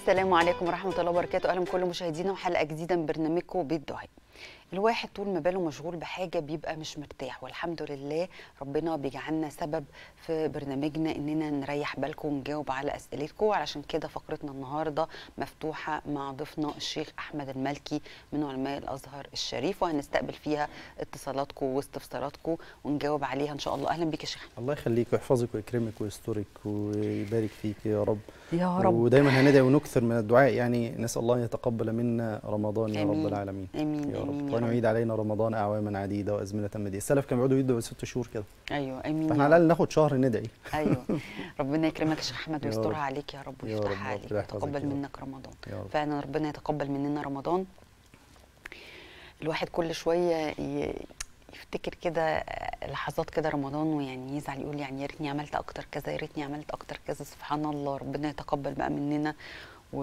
السلام عليكم ورحمة الله وبركاته أهلا بكل مشاهدينا وحلقة جديدة من برنامجكم بيت دعاء الواحد طول ما باله مشغول بحاجة بيبقى مش مرتاح والحمد لله ربنا بيجعلنا سبب في برنامجنا إننا نريح بالكم ونجاوب على أسئلتكم علشان كده فقرتنا النهاردة مفتوحة مع ضيفنا الشيخ أحمد المالكي من علماء الأزهر الشريف وهنستقبل فيها اتصالاتكم واستفساراتكم ونجاوب عليها إن شاء الله أهلا بيك يا شيخ الله يخليك ويحفظك ويكرمك ويسترك ويبارك فيك يا رب يا رب ودايما هندعي ونكثر من الدعاء يعني نسال الله ان يتقبل منا رمضان يا آمين. رب العالمين آمين يا آمين رب يا وان رب. يعيد علينا رمضان اعواما عديده وازمنه مديده السلف كانوا بيقعدوا يدعوا ست شهور كده أيوه آمين فاحنا يا على رب. الاقل ناخد شهر ندعي ايوه ربنا يكرمك يا شيخ احمد يا ويسترها رب. عليك يا رب يا رب، ويفتحها عليك ربنا يحفظك ويتقبل يا رب. منك رمضان يا رب فعلا ربنا يتقبل مننا رمضان الواحد كل شويه ي- يفتكر كده لحظات كده رمضان ويعني يزعل يقول يعني يا ريتني عملت اكتر كذا يا ريتني عملت اكتر كذا سبحان الله ربنا يتقبل بقى مننا و...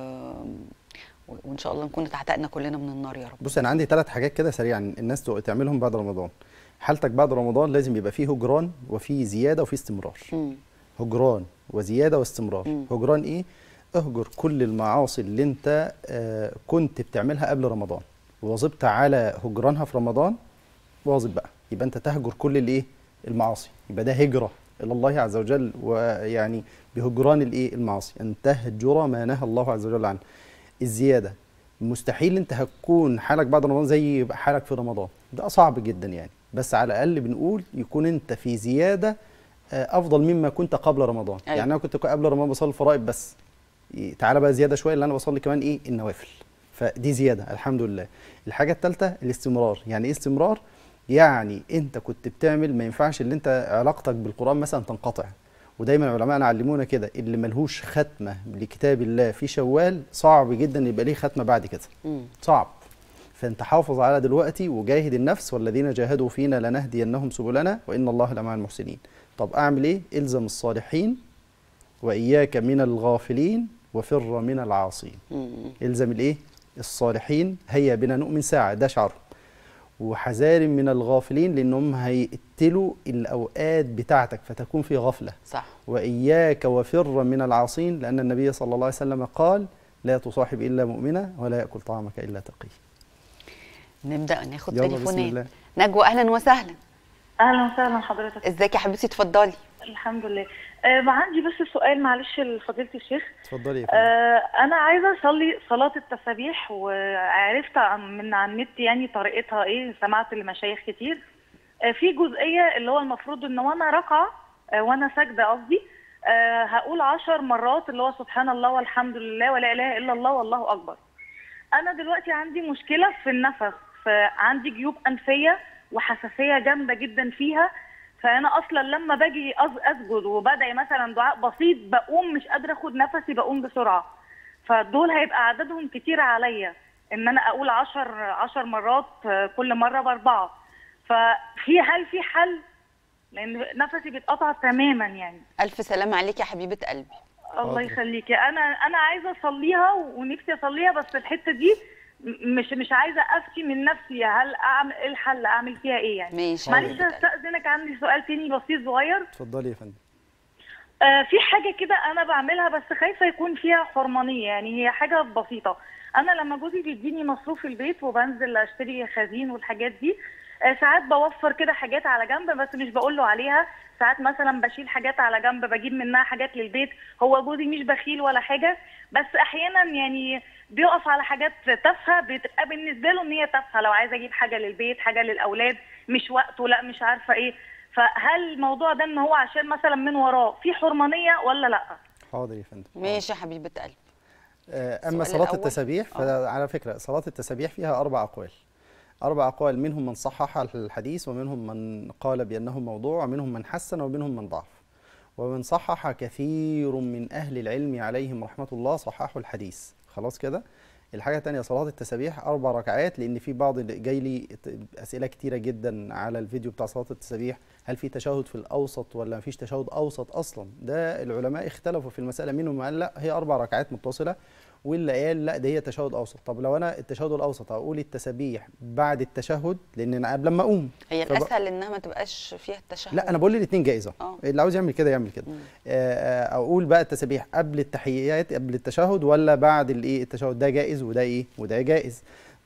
و- وان شاء الله نكون اتعتقنا كلنا من النار يا رب بص انا عندي ثلاث حاجات كده سريعا الناس تق- تعملهم بعد رمضان حالتك بعد رمضان لازم يبقى فيه هجران وفيه زياده وفيه استمرار مم. هجران وزياده واستمرار مم. هجران ايه اهجر كل المعاصي اللي انت آه كنت بتعملها قبل رمضان وواظبت على هجرانها في رمضان واظب بقى يبقى انت تهجر كل الايه المعاصي يبقى ده هجره الى الله عز وجل ويعني بهجران الايه المعاصي ان تهجر ما نهى الله عز وجل عنه الزياده مستحيل انت هتكون حالك بعد رمضان زي يبقى حالك في رمضان ده صعب جدا يعني بس على الاقل بنقول يكون انت في زياده آه، افضل مما كنت قبل رمضان أيوة. يعني انا كنت قبل رمضان بصلي الفرائض بس إيه، تعالى بقى زياده شويه اللي انا بصلي كمان ايه النوافل فدي زياده الحمد لله الحاجه الثالثه الاستمرار يعني ايه استمرار يعني انت كنت بتعمل ما ينفعش اللي انت علاقتك بالقران مثلا تنقطع ودايما علماءنا علمونا كده اللي ملهوش ختمه لكتاب الله في شوال صعب جدا يبقى ليه ختمه بعد كده مم. صعب فانت حافظ على دلوقتي وجاهد النفس والذين جاهدوا فينا لنهدينهم سبلنا وان الله لمع المحسنين طب اعمل ايه الزم الصالحين واياك من الغافلين وفر من العاصين مم. الزم الايه الصالحين هيا بنا نؤمن ساعه ده شعره وحذار من الغافلين لانهم هيقتلوا الاوقات بتاعتك فتكون في غفله صح واياك وفر من العاصين لان النبي صلى الله عليه وسلم قال لا تصاحب الا مؤمنا ولا ياكل طعامك الا تقي نبدا ناخد يلا بسم تليفونات الله نجوى اهلا وسهلا اهلا وسهلا حضرتك ازيك يا حبيبتي اتفضلي الحمد لله آه ما عندي بس سؤال معلش لفضيله الشيخ اتفضلي يا فندم آه انا عايزه اصلي صلاه التسابيح وعرفت عن- من على النت يعني طريقتها ايه سمعت لمشايخ كتير آه في جزئيه اللي هو المفروض ان وانا راكعه آه وانا ساجده قصدي آه هقول عشر مرات اللي هو سبحان الله والحمد لله ولا اله الا الله والله اكبر انا دلوقتي عندي مشكله في النفس فعندي جيوب انفيه وحساسيه جامده جدا فيها فانا اصلا لما باجي أز- اسجد وبدعي مثلا دعاء بسيط بقوم مش قادره اخد نفسي بقوم بسرعه فدول هيبقى عددهم كتير عليا ان انا اقول عشر عشر مرات آه، كل مره باربعه ففي هل في حل لان نفسي بيتقطع تماما يعني الف سلام عليك يا حبيبه قلبي الله حاضر. يخليكي انا انا عايزه اصليها ونفسي اصليها بس الحته دي م- مش مش عايزه افتي من نفسي هل اعمل ايه الحل اعمل فيها ايه يعني ماشي معلش حبيبة قلبي. استاذنك عندي سؤال تاني بسيط صغير اتفضلي يا فندم آه في حاجه كده انا بعملها بس خايفه يكون فيها حرمانيه يعني هي حاجه بسيطه انا لما جوزي بيديني مصروف البيت وبنزل اشتري خزين والحاجات دي آه ساعات بوفر كده حاجات على جنب بس مش بقول له عليها ساعات مثلا بشيل حاجات على جنب بجيب منها حاجات للبيت هو جوزي مش بخيل ولا حاجه بس احيانا يعني بيقف على حاجات تافهه بتبقى بالنسبه له ان هي تافهه لو عايزه اجيب حاجه للبيت حاجه للاولاد مش وقته لا مش عارفه ايه فهل الموضوع ده ان هو عشان مثلا من وراه في حرمانيه ولا لا؟ حاضر يا فندم ماشي يا حبيبه قلبي آه، اما السؤال صلاه الأول؟ التسابيح فعلى فكره صلاه التسابيح فيها اربع اقوال اربع اقوال منهم من صحح الحديث ومنهم من قال بانه موضوع ومنهم من حسن ومنهم من ضعف ومن صحح كثير من اهل العلم عليهم رحمه الله صححوا الحديث خلاص كده الحاجة التانية صلاة التسابيح أربع ركعات لأن في بعض اللي جاي لي أسئلة كتيرة جدا على الفيديو بتاع صلاة التسابيح هل في تشهد في الأوسط ولا مفيش تشهد أوسط أصلا ده العلماء اختلفوا في المسألة منهم من قال لا هي أربع ركعات متصلة واللي قال لا ده هي تشهد اوسط طب لو انا التشهد الاوسط اقول التسابيح بعد التشهد لان انا قبل ما اقوم هي فب- الاسهل انها ما تبقاش فيها التشهد لا انا بقول الاثنين جائزه آه. اللي عاوز يعمل كده يعمل كده مم. آه، آه، اقول بقى التسابيح قبل التحيات قبل التشهد ولا بعد الايه التشهد ده جائز وده ايه وده جائز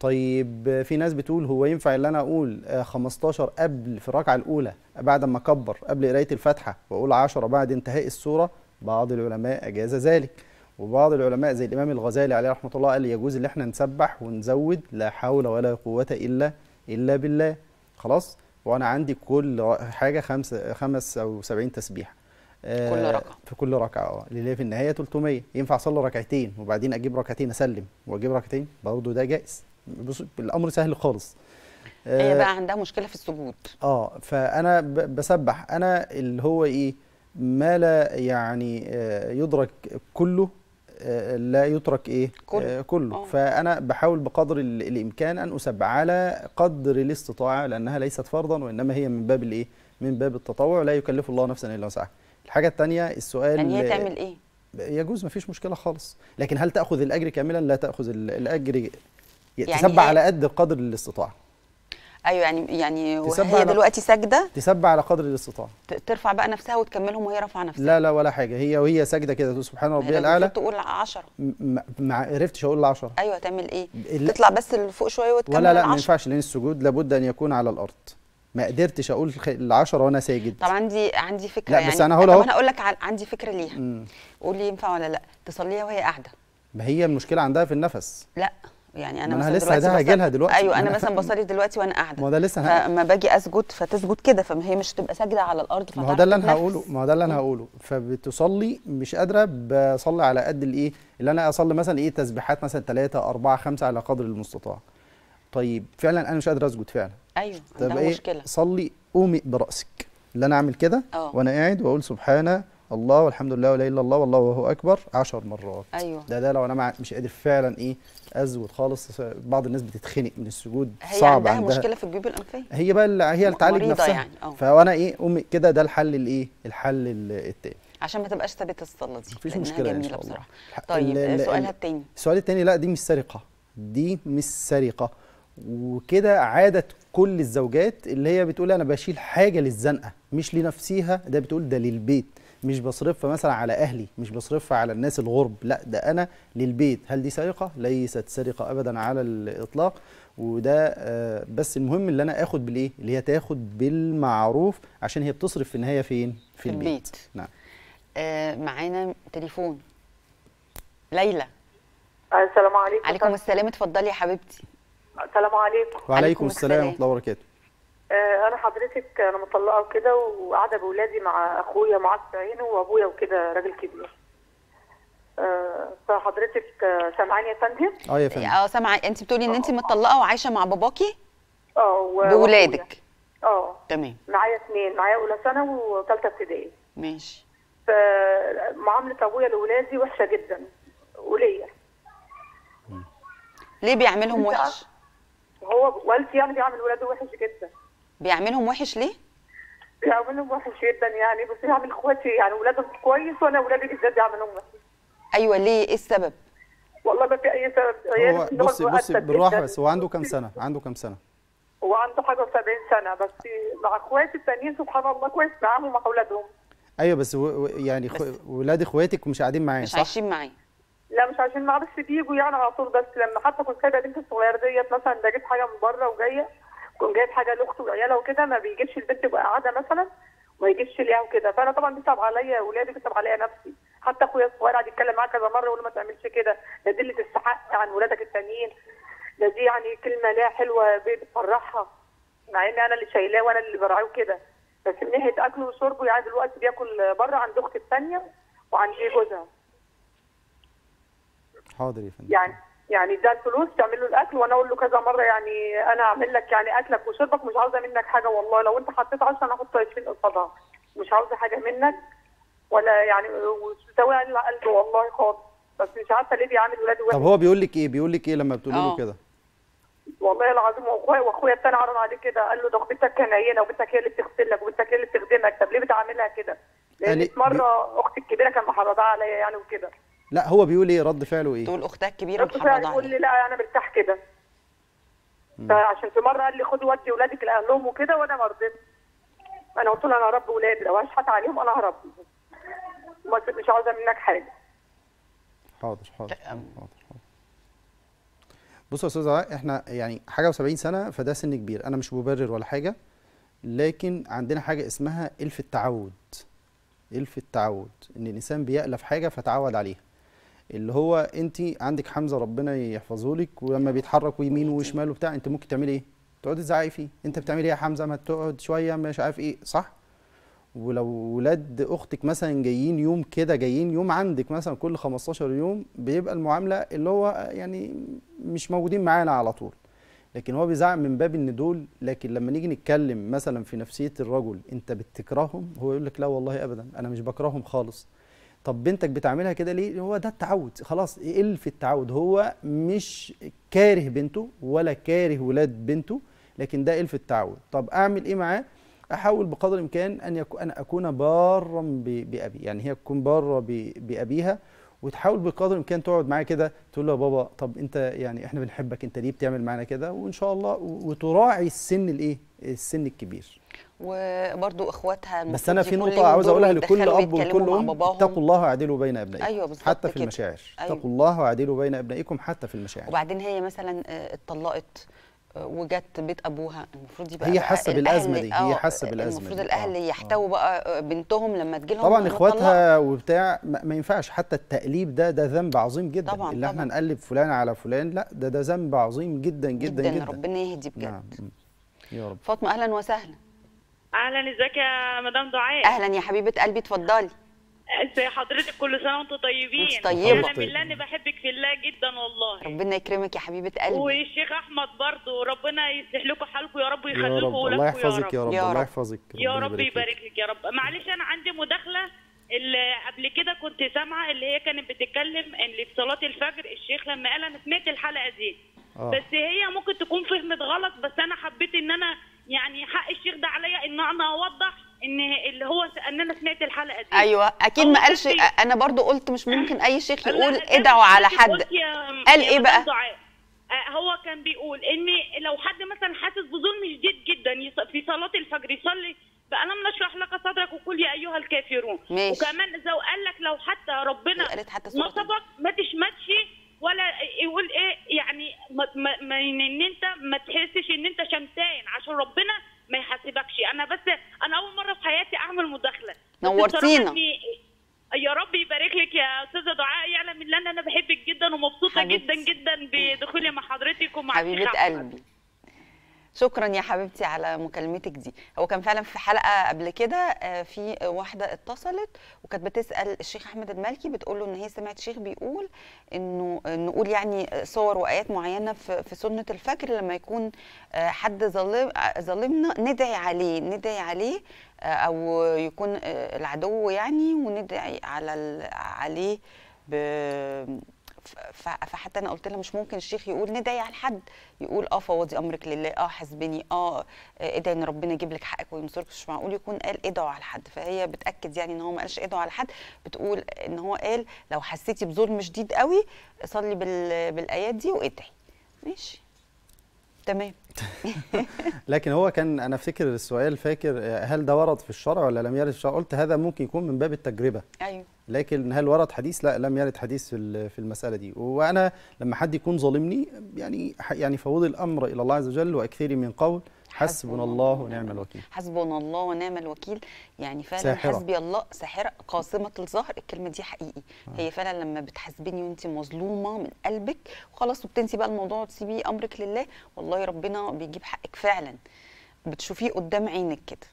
طيب آه، في ناس بتقول هو ينفع ان انا اقول آه، 15 قبل في الركعه الاولى بعد ما اكبر قبل قرايه الفاتحه واقول 10 بعد انتهاء السوره بعض العلماء اجاز ذلك وبعض العلماء زي الامام الغزالي عليه رحمه الله قال يجوز ان احنا نسبح ونزود لا حول ولا قوه الا الا بالله خلاص وانا عندي كل ر- حاجه خمسه خمس او 70 تسبيح آه، كل ركعة. في كل ركعه اه اللي هي في النهايه 300 ينفع اصلي ركعتين وبعدين اجيب ركعتين اسلم واجيب ركعتين برضه ده جائز بص الامر سهل خالص هي آه، بقى عندها مشكله في السجود اه فانا ب- بسبح انا اللي هو ايه ما لا يعني آه، يدرك كله آه، لا يترك ايه كله. آه، كله آه. فانا بحاول بقدر ال- الامكان ان اسبح على قدر الاستطاعه لانها ليست فرضا وانما هي من باب الايه من باب التطوع لا يكلف الله نفسا الا وسعها الحاجه الثانيه السؤال يعني هي تعمل ايه يجوز ما فيش مشكله خالص لكن هل تاخذ الاجر كاملا لا تاخذ ال- الاجر يعني تسبح هي- على قد قدر الاستطاعه ايوه يعني يعني تسبح هي على- دلوقتي ساجده تسبح على قدر الاستطاعه ت- ترفع بقى نفسها وتكملهم وهي رافعه نفسها لا لا ولا حاجه هي وهي ساجده كده تقول سبحان هي ربي لازم الاعلى المفروض تقول 10 م- م- ما عرفتش اقول العشرة ايوه تعمل ايه ال- تطلع بس لفوق شويه وتكمل ولا لا ما العشرة ينفعش لان السجود لابد ان يكون على الارض ما قدرتش اقول الخ- العشرة وانا ساجد طب عندي عندي فكره لا، يعني بس أنا هقول طب أهو. انا هقول لك ع- عندي فكره ليها مم. قول لي ينفع ولا لا تصليها وهي قاعده ما هي المشكله عندها في النفس لا يعني انا ما أنا مثلا لسه دلوقتي ده بصلي- هاجي لها دلوقتي. ايوه ما انا أنا مثلا فاهم. بصلي دلوقتي وانا قاعده ما هو ده لسه أنا- فلما باجي اسجد فتسجد كده فهي مش تبقى ساجده على الارض ما هو فتعرف ده اللي انا تتنفس. هقوله ما هو ده اللي انا هقوله فبتصلي مش قادره بصلي على قد الايه اللي انا اصلي مثلا ايه تسبيحات مثلا 3 4 5 على قدر المستطاع طيب فعلا انا مش قادر اسجد فعلا ايوه طب عندها ايه مشكله صلي قومي براسك اللي انا اعمل كده اه. وانا قاعد واقول سبحان الله والحمد لله ولا اله الا الله والله وهو اكبر 10 مرات ايوه ده ده لو انا مع- مش قادر فعلا ايه اسجد خالص بعض الناس بتتخنق من السجود هي صعب عندها, عندها مشكله في الجيوب الانفيه هي بقى اللي هي اللي تعالج مريضة نفسها يعني، اه. فانا ايه قومي كده ده الحل الايه الحل ال- التاني عشان ما تبقاش ثابته الصلاه دي مفيش لأنها مشكله ان جميله شاء الله بصراحه الح- طيب ال- ال- سؤالها ال- التاني السؤال التاني لا دي مش سرقه دي مش سرقه وكده عادة كل الزوجات اللي هي بتقول انا بشيل حاجه للزنقه مش لنفسيها ده بتقول ده للبيت مش بصرفها مثلا على اهلي مش بصرفها على الناس الغرب لا ده انا للبيت هل دي سرقه ليست سرقه ابدا على الاطلاق وده آه، بس المهم اللي انا اخد بالايه اللي هي تاخد بالمعروف عشان هي بتصرف في النهايه فين في البيت. نعم آه معانا تليفون ليلى السلام عليكم عليكم السلام اتفضلي يا حبيبتي السلام عليكم وعليكم عليكم السلام السلام. ورحمه الله وبركاته آه، انا حضرتك انا مطلقه وكده وقاعده باولادي مع اخويا معاه في عينه وابويا وكده راجل كبير آه، فحضرتك آه، سامعاني يا فندم اه يا فندم اه سامعه انت بتقولي ان انت مطلقه وعايشه مع باباكي اه و- بولادك وأخويا. اه تمام معايا اثنين معايا اولى ثانوي وثالثه ابتدائي ماشي فمعامله ابويا لاولادي وحشه جدا وليا ليه بيعملهم انت وحش هو والدي يعني بيعمل ولاده وحش جدا بيعملهم وحش ليه بيعملهم وحش جدا يعني بس بيعمل اخواتي يعني ولادهم كويس وانا ولادي بالذات بيعملهم وحش ايوه ليه ايه السبب والله ما في اي سبب هو بصي بصي بالراحه بس هو عنده كام سنه عنده كام سنه هو عنده حاجه و70 سنه بس مع اخواتي التانيين سبحان الله كويس معاهم ومع اولادهم ايوه بس و... و- يعني خ... بس- ولاد اخواتك مش قاعدين معاه مش صح عايشين معاه لا مش عشان معاه بس بيجوا يعني على طول بس لما حتى كنت سايبه بنتي الصغيره ديت مثلا بجيب حاجه من بره وجايه كنت جايب حاجه لاخته وعيالها وكده ما بيجيبش البنت تبقى قاعده مثلا وما يجيبش ليها وكده فانا طبعا بيصعب عليا اولادي بيصعب عليا نفسي حتى اخويا الصغير قاعد يتكلم معاه كذا مره يقول له ما تعملش كده ده دي اللي تستحق عن ولادك التانيين ده دي يعني كلمه ليها حلوه بتفرحها مع ان انا اللي شايلاه وانا اللي براعيه وكده بس من ناحيه اكله وشربه يعني دلوقتي بياكل بره عند اختي الثانيه وعند جوزها حاضر يا فندم يعني يعني ده الفلوس تعمل له الاكل وانا اقول له كذا مره يعني انا اعمل لك يعني اكلك وشربك مش عاوزه منك حاجه والله لو انت حطيت 10 انا احط 20 قصادها مش عاوزه حاجه منك ولا يعني وتساوي على قلبي والله خالص بس مش عارفه ليه بيعامل ولادي طب وحش هو بيقول لك ايه بيقول لك ايه لما بتقولي له آه. كده والله العظيم واخويا واخويا التاني عرض عليه كده قال له ده بنتك كان عينه وبنتك هي اللي بتغسل لك وبنتك هي اللي بتخدمك طب ليه بتعاملها كده؟ قال لان لي- في مره اختي الكبيره كان محرضاها عليا يعني وكده لا هو بيقول ايه رد فعله ايه تقول اختها الكبيره رد فعل محرضه يقول لي عليه لا انا مرتاح كده فعشان في مره قال لي خدي ودي ولادك لاهلهم وكده وانا ما رضيتش انا قلت له انا هربي ولادي لو هشحت عليهم انا هربي بس مش عاوزه منك حاجه حاضر حاضر أم. حاضر حاضر بصوا يا استاذ علاء احنا يعني حاجه و70 سنه فده سن كبير انا مش مبرر ولا حاجه لكن عندنا حاجه اسمها الف التعود الف التعود ان الانسان بيألف حاجه فتعود عليها اللي هو انت عندك حمزه ربنا يحفظه لك ولما بيتحرك ويمين وشمال وبتاع انت ممكن تعملي ايه تقعدي تزعقي فيه انت بتعملي ايه يا حمزه ما تقعد شويه مش عارف ايه صح ولو ولاد اختك مثلا جايين يوم كده جايين يوم عندك مثلا كل 15 يوم بيبقى المعامله اللي هو يعني مش موجودين معانا على طول لكن هو بيزعق من باب ان دول لكن لما نيجي نتكلم مثلا في نفسيه الرجل انت بتكرههم هو يقول لك لا والله ابدا انا مش بكرههم خالص طب بنتك بتعملها كده ليه هو ده التعود خلاص قل في التعود هو مش كاره بنته ولا كاره ولاد بنته لكن ده قل في التعود طب اعمل ايه معاه احاول بقدر الامكان ان يكون انا اكون بارا ب- بابي يعني هي تكون باره ب- بابيها وتحاول بقدر الامكان تقعد معاه كده تقول له يا بابا طب انت يعني احنا بنحبك انت ليه بتعمل معانا كده وان شاء الله و- وتراعي السن الايه السن الكبير وبرضو اخواتها بس انا في المفروض نقطه يكون عاوز دول اقولها لكل يتدخلوا اب ويتكلموا ولكل مع ام باباهم. اتقوا الله واعدلوا بين ابنائكم أيوة بالظبط حتى في كده. المشاعر أيوة. اتقوا الله واعدلوا بين ابنائكم حتى في المشاعر وبعدين هي مثلا آه، اتطلقت آه، وجت بيت ابوها المفروض يبقى هي بقى حاسة الأهل- بالأزمة دي، هي آه، حاسة بالأزمة المفروض دي. الاهل آه، يحتووا بقى آه، بنتهم لما تجي لهم طبعا مطلقة. اخواتها وبتاع ما ما ينفعش حتى التأليب ده ده ذنب عظيم جدا طبعاً، اللي احنا طبعاً. نقلب فلان على فلان لا ده ده ذنب عظيم جدا جدا جدا, جدا, ربنا يهدي بجد نعم م. يا رب فاطمه اهلا وسهلا اهلا ازيك يا مدام دعاء اهلا يا حبيبه قلبي اتفضلي ازي حضرتك كل سنه وانتم طيبين وانت طيبة. انا بالله اني بحبك في الله جدا والله ربنا يكرمك يا حبيبه قلبي والشيخ احمد برضو ربنا يصلح لكم حالكم يا رب يا ويخليكم رب الله ولادكم يا يحفظك يا رب رب يا الله رب. يحفظك يا ربنا رب يبارك لك يا رب معلش انا عندي مداخله اللي قبل كده كنت سامعه اللي هي كانت بتتكلم ان في صلاه الفجر الشيخ لما قال انا سمعت الحلقه دي آه. بس هي ممكن تكون فهمت غلط بس انا حبيت ان انا يعني حق الشيخ ده عليا ان انا اوضح ان اللي هو ان انا سمعت الحلقه دي ايوه اكيد هو ما كان قالش في- انا برضو قلت مش ممكن اي شيخ لا، يقول كان ادعوا على في حد قلت يا- قال يا إيه مدام بقى؟ دعاء. آه، هو كان بيقول ان لو حد مثلا حاسس بظلم شديد جدا يص- في صلاه الفجر يصلي فألم نشرح لك صدرك وقل يا أيها الكافرون ماشي. وكمان لو قال لك لو حتى ربنا قالت حتى سورة نصبك ما تشمتش ولا يقول ايه يعني ما, ما, ما ان انت ما تحسش ان انت شمتان عشان ربنا ما يحاسبكش انا بس انا اول مره في حياتي اعمل مداخله بس نورتينا. بصراحة إني- يا رب يبارك لك يا استاذه دعاء يعلم ان انا بحبك جدا ومبسوطه حبيبتي. جدا جدا بدخولي مع حضرتك ومع حبيبه الشيخ أحمد. قلبي شكرا يا حبيبتي على مكالمتك دي هو كان فعلا في حلقه قبل كده آه، في واحده اتصلت وكانت بتسال الشيخ احمد المالكي بتقول له ان هي سمعت شيخ بيقول انه نقول يعني صور وايات معينه في في سنه الفجر لما يكون آه، حد ظالم ظالمنا ندعي عليه ندعي عليه آه، او يكون آه، العدو يعني وندعي على ال- عليه ب ف- فحتى انا قلت لها مش ممكن الشيخ يقول ندعي على حد يقول اه فوضي امرك لله اه حسبني اه آه، ادعي ان ربنا يجيب لك حقك وينصرك مش معقول يكون قال ادعوا على حد فهي بتاكد يعني ان هو ما قالش ادعوا على حد بتقول ان هو قال لو حسيتي بظلم شديد قوي صلي بال... بالايات دي وادعي ماشي تمام لكن هو كان انا افتكر السؤال فاكر آه، هل ده ورد في الشرع ولا لم يرد في الشرع قلت هذا ممكن يكون من باب التجربه ايوه لكن هل ورد حديث لا لم يرد حديث في ال- في المساله دي وانا لما حد يكون ظالمني يعني ح- يعني فوضي الامر الى الله عز وجل واكثري من قول حسبنا الله ونعم الوكيل حسبنا الله ونعم الوكيل يعني فعلا ساحرة. حسبي الله ساحرة قاصمة الظهر الكلمة دي حقيقي هي فعلا لما بتحاسبيني وانت مظلومة من قلبك وخلاص وبتنسي بقى الموضوع وتسيبيه أمرك لله والله ربنا بيجيب حقك فعلا بتشوفيه قدام عينك كده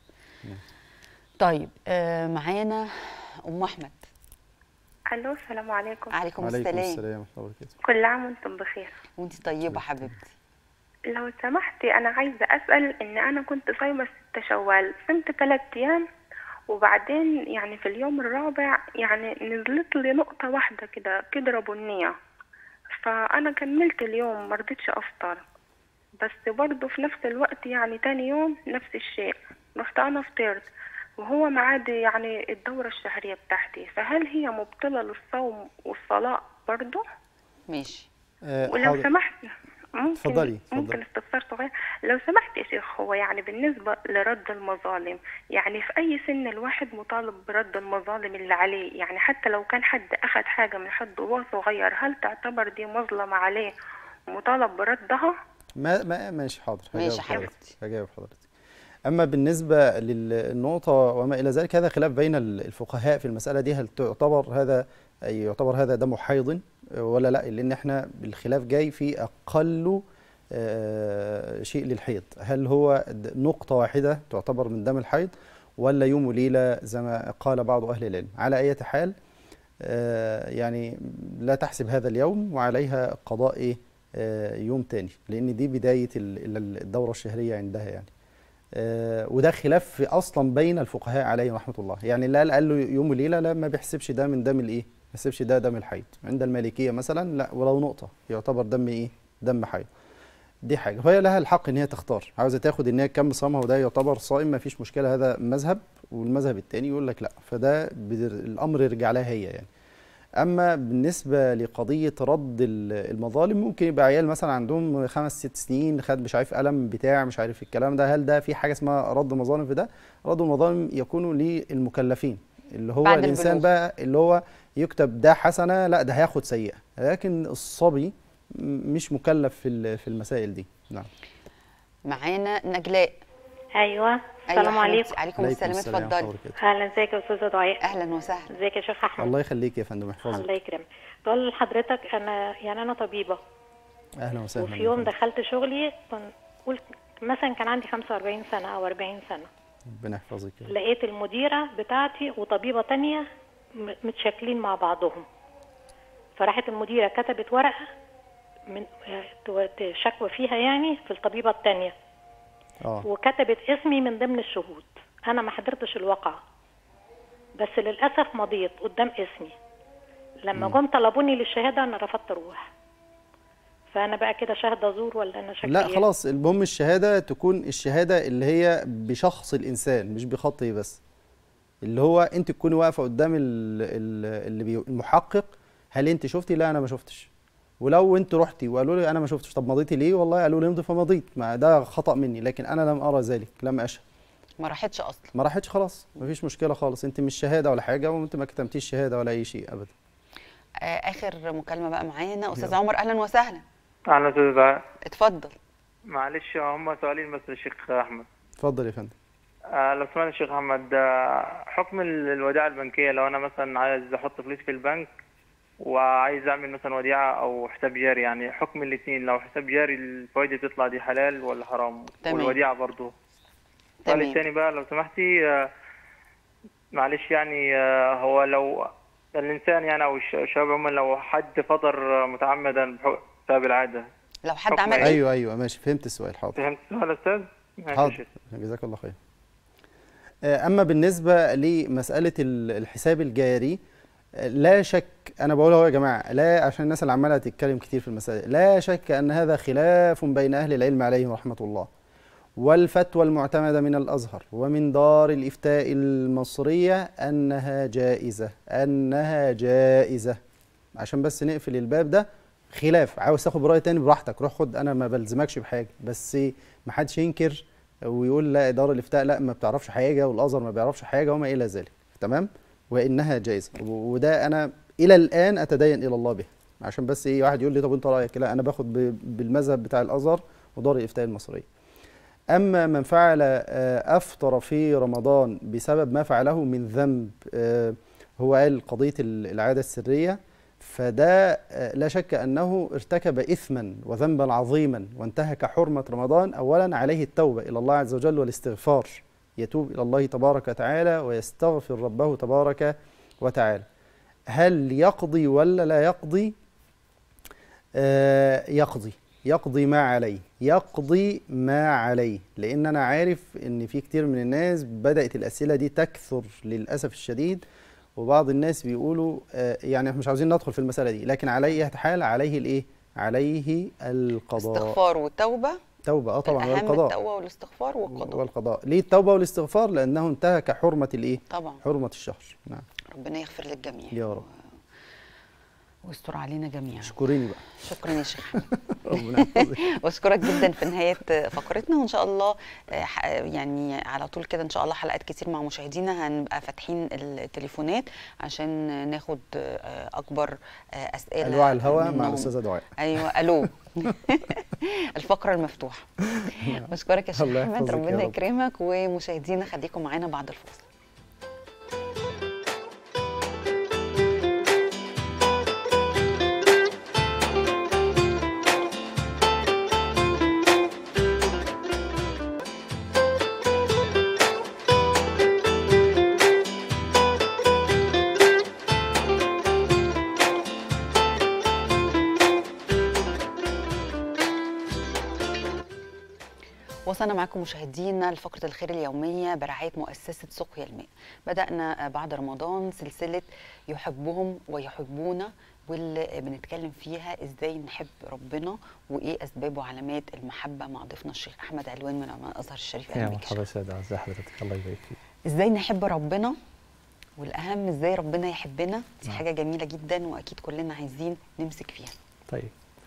طيب آه معانا أم أحمد الو السلام عليكم عليكم وعليكم السلام السلام ورحمه الله وبركاته كل عام وانتم بخير وانت طيبة حبيبتي لو سمحتي انا عايزه اسال ان انا كنت صايمه ستة شوال صمت ثلاث ايام وبعدين يعني في اليوم الرابع يعني نزلت لي نقطه واحده كده كدره بنيه فانا كملت اليوم ما رضيتش افطر بس برضه في نفس الوقت يعني تاني يوم نفس الشيء رحت انا فطرت وهو معاد يعني الدورة الشهرية بتاعتي فهل هي مبطلة للصوم والصلاة برضه؟ ماشي آه، ولو حاضر. سمحت ممكن اتفضلي، ممكن اتفضلي. استفسار صغير لو سمحت يا شيخ هو يعني بالنسبة لرد المظالم يعني في أي سن الواحد مطالب برد المظالم اللي عليه يعني حتى لو كان حد أخد حاجة من حد وهو صغير هل تعتبر دي مظلمة عليه ومطالب بردها؟ ما ما ماشي حاضر هجاوب ماشي حضرتك حبيبتي. هجاوب حضرتك اما بالنسبه للنقطه وما الى ذلك هذا خلاف بين الفقهاء في المساله دي هل تعتبر هذا أي يعتبر هذا دم حيض ولا لا لان احنا الخلاف جاي في اقل آه، شيء للحيض هل هو د- نقطه واحده تعتبر من دم الحيض ولا يوم وليله زي ما قال بعض اهل العلم على اي حال آه، يعني لا تحسب هذا اليوم وعليها قضاء إيه؟ آه، يوم تاني لان دي بدايه ال- ال- الدوره الشهريه عندها يعني آه، وده خلاف في اصلا بين الفقهاء عليهم رحمه الله يعني اللي قال قال له يوم وليله لا ما بيحسبش ده من دم الايه ما بيحسبش ده دم الحيض عند المالكيه مثلا لا ولو نقطه يعتبر دم ايه دم حيض دي حاجه فهي لها الحق ان هي تختار عاوزه تاخد ان هي كم صامها وده يعتبر صائم ما فيش مشكله هذا مذهب والمذهب التاني يقول لك لا فده بدر- الامر يرجع لها هي يعني اما بالنسبه لقضيه رد ال- المظالم ممكن يبقى عيال مثلا عندهم خمس ست سنين خد مش عارف قلم بتاع مش عارف الكلام ده هل ده في حاجه اسمها رد مظالم في ده رد المظالم يكون للمكلفين اللي هو بعد الانسان البلوغ. بقى اللي هو يكتب ده حسنه لا ده هياخد سيئه لكن الصبي م- مش مكلف في ال- في المسائل دي نعم معانا نجلاء ايوه أيوة السلام حبيبتي. عليكم عليكم السلام ورحمة الله اتفضلي وبركاته. اهلا ازيك يا استاذه دعاء اهلا وسهلا ازيك يا شيخ احمد الله يخليك يا فندم الله يحفظك يكرمك بقول لحضرتك انا يعني انا طبيبه اهلا وسهلا وفي يا يوم فندم. دخلت شغلي كنت قلت مثلا كان عندي 45 سنه او 40 سنه ربنا يحفظك يا رب. لقيت المديره بتاعتي وطبيبه تانية م- متشاكلين مع بعضهم فراحت المديره كتبت ورقه من تو- شكوى فيها يعني في الطبيبه التانية اه وكتبت اسمي من ضمن الشهود انا ما حضرتش الواقعه بس للاسف مضيت قدام اسمي لما جم طلبوني للشهاده انا رفضت اروح فانا بقى كده شاهده زور ولا انا شكلي لا إيه؟ خلاص المهم الشهاده تكون الشهاده اللي هي بشخص الانسان مش بخطه بس اللي هو انت تكوني واقفه قدام ال- ال- اللي بي المحقق هل انت شفتي لا انا ما شفتش ولو انت رحتي وقالوا لي انا ما شفتش طب مضيتي ليه والله قالوا لي امضي فمضيت ما ده خطا مني لكن انا لم ارى ذلك لم اشهد ما راحتش اصلا ما راحتش خلاص مفيش مشكله خالص انت مش شهاده ولا حاجه وانت ما كتمتيش شهاده ولا اي شيء ابدا آه اخر مكالمه بقى معانا استاذ عمر اهلا وسهلا اهلا استاذ دعاء اتفضل معلش هم سؤالين بس للشيخ احمد اتفضل يا فندم آه لو سمحت يا شيخ احمد آه حكم ال- الوديعه البنكيه لو انا مثلا عايز احط فلوس في البنك وعايز اعمل مثلا وديعه او حساب جاري يعني حكم الاثنين لو حساب جاري الفوائد اللي بتطلع دي حلال ولا حرام تمام. والوديعه برضه السؤال تمام. الثاني بقى لو سمحتي آه معلش يعني آه هو لو الانسان يعني او الش- الشباب عموما لو حد فطر متعمدا بحق- بسبب العاده لو حد حكم عمل إيه؟ ايه ايوه ايوه ماشي فهمت السؤال حاضر فهمت السؤال يا استاذ؟ ماشي يا حاضر شيخ. جزاك الله خير آه، اما بالنسبه لمساله ال- الحساب الجاري آه، لا شك انا بقول اهو يا جماعه لا عشان الناس اللي عماله تتكلم كتير في المسائل لا شك ان هذا خلاف بين اهل العلم عليهم رحمه الله والفتوى المعتمده من الازهر ومن دار الافتاء المصريه انها جائزه انها جائزه عشان بس نقفل الباب ده خلاف عاوز تاخد براي تاني براحتك روح خد انا ما بلزمكش بحاجه بس ما حدش ينكر ويقول لا دار الافتاء لا ما بتعرفش حاجه والازهر ما بيعرفش حاجه وما الى ذلك تمام وانها جائزه و- وده انا الى الان اتدين الى الله به عشان بس ايه واحد يقول لي طب انت رايك لا انا باخد ب- بالمذهب بتاع الازهر ودار الافتاء المصريه اما من فعل آه، افطر في رمضان بسبب ما فعله من ذنب آه، هو قال قضيه ال- العاده السريه فده آه، لا شك انه ارتكب اثما وذنبا عظيما وانتهك حرمه رمضان اولا عليه التوبه الى الله عز وجل والاستغفار يتوب الى الله تبارك وتعالى ويستغفر ربه تبارك وتعالى هل يقضي ولا لا يقضي آه يقضي يقضي ما عليه يقضي ما عليه لان انا عارف ان في كتير من الناس بدات الاسئله دي تكثر للاسف الشديد وبعض الناس بيقولوا آه يعني احنا مش عاوزين ندخل في المساله دي لكن على اي حال عليه الايه عليه القضاء استغفار وتوبه توبه اه طبعا الاهم والقضاء التوبه والاستغفار والقضاء والقضاء ليه التوبه والاستغفار لانه انتهك حرمه الايه طبعا حرمه الشهر نعم ربنا يغفر للجميع يا رب ويستر علينا جميعا اشكريني بقى شكرا يا شيخ أحمد. ربنا يحفظك بشكرك جدا في نهايه فقرتنا وان شاء الله آه، ح- يعني على طول كده ان شاء الله حلقات كتير مع مشاهدينا هنبقى فاتحين التليفونات عشان ناخد آه، اكبر آه، اسئله الو على الهوا مع منهم. الاستاذه دعاء ايوه الو الفقره المفتوحه بشكرك يا شيخ الله احمد يحفظك يا ربنا رب. يكرمك ومشاهدينا خليكم معانا بعد الفاصل وصلنا معكم مشاهدينا لفقرة الخير اليومية برعاية مؤسسة سقيا الماء بدأنا بعد رمضان سلسلة يحبهم ويحبونا واللي بنتكلم فيها ازاي نحب ربنا وايه اسباب وعلامات المحبه مع ضيفنا الشيخ احمد علوان من علماء الازهر الشريف يا اهلا بك يا مرحبا سيدة ازي حضرتك الله يبارك فيك ازاي نحب ربنا والاهم ازاي ربنا يحبنا دي نعم. حاجه جميله جدا واكيد كلنا عايزين نمسك فيها طيب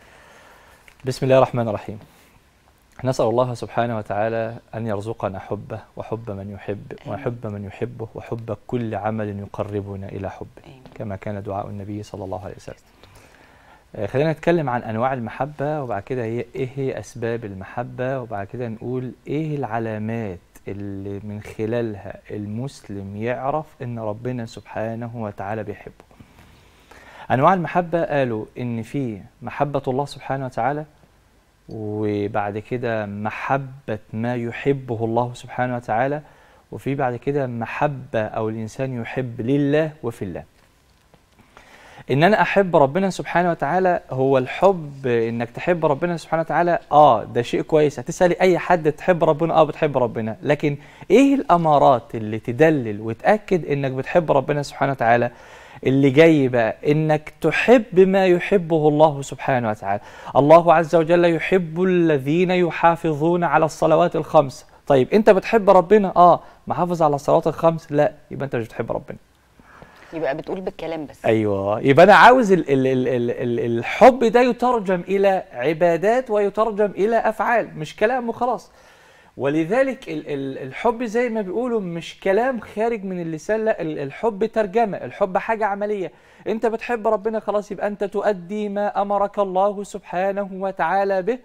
بسم الله الرحمن الرحيم نسأل الله سبحانه وتعالى أن يرزقنا حبه وحب من يحب آمين. وحب من يحبه وحب كل عمل يقربنا إلى حبه آمين. كما كان دعاء النبي صلى الله عليه وسلم آه، خلينا نتكلم عن أنواع المحبة وبعد كده هي إيه هي أسباب المحبة وبعد كده نقول إيه العلامات اللي من خلالها المسلم يعرف إن ربنا سبحانه وتعالى بيحبه أنواع المحبة قالوا إن في محبة الله سبحانه وتعالى وبعد كده محبة ما يحبه الله سبحانه وتعالى وفي بعد كده محبة أو الإنسان يحب لله وفي الله ان انا احب ربنا سبحانه وتعالى هو الحب انك تحب ربنا سبحانه وتعالى اه ده شيء كويس هتسالي اي حد تحب ربنا اه بتحب ربنا لكن ايه الامارات اللي تدلل وتاكد انك بتحب ربنا سبحانه وتعالى اللي جاي بقى انك تحب ما يحبه الله سبحانه وتعالى الله عز وجل يحب الذين يحافظون على الصلوات الخمس طيب انت بتحب ربنا اه محافظ على الصلوات الخمس لا يبقى انت مش بتحب ربنا يبقى بتقول بالكلام بس ايوه يبقى انا عاوز ال ال ال ال ال الحب ده يترجم الى عبادات ويترجم الى افعال مش كلام وخلاص ولذلك ال ال الحب زي ما بيقولوا مش كلام خارج من اللسان لا ال- الحب ترجمه الحب حاجه عمليه انت بتحب ربنا خلاص يبقى انت تؤدي ما امرك الله سبحانه وتعالى به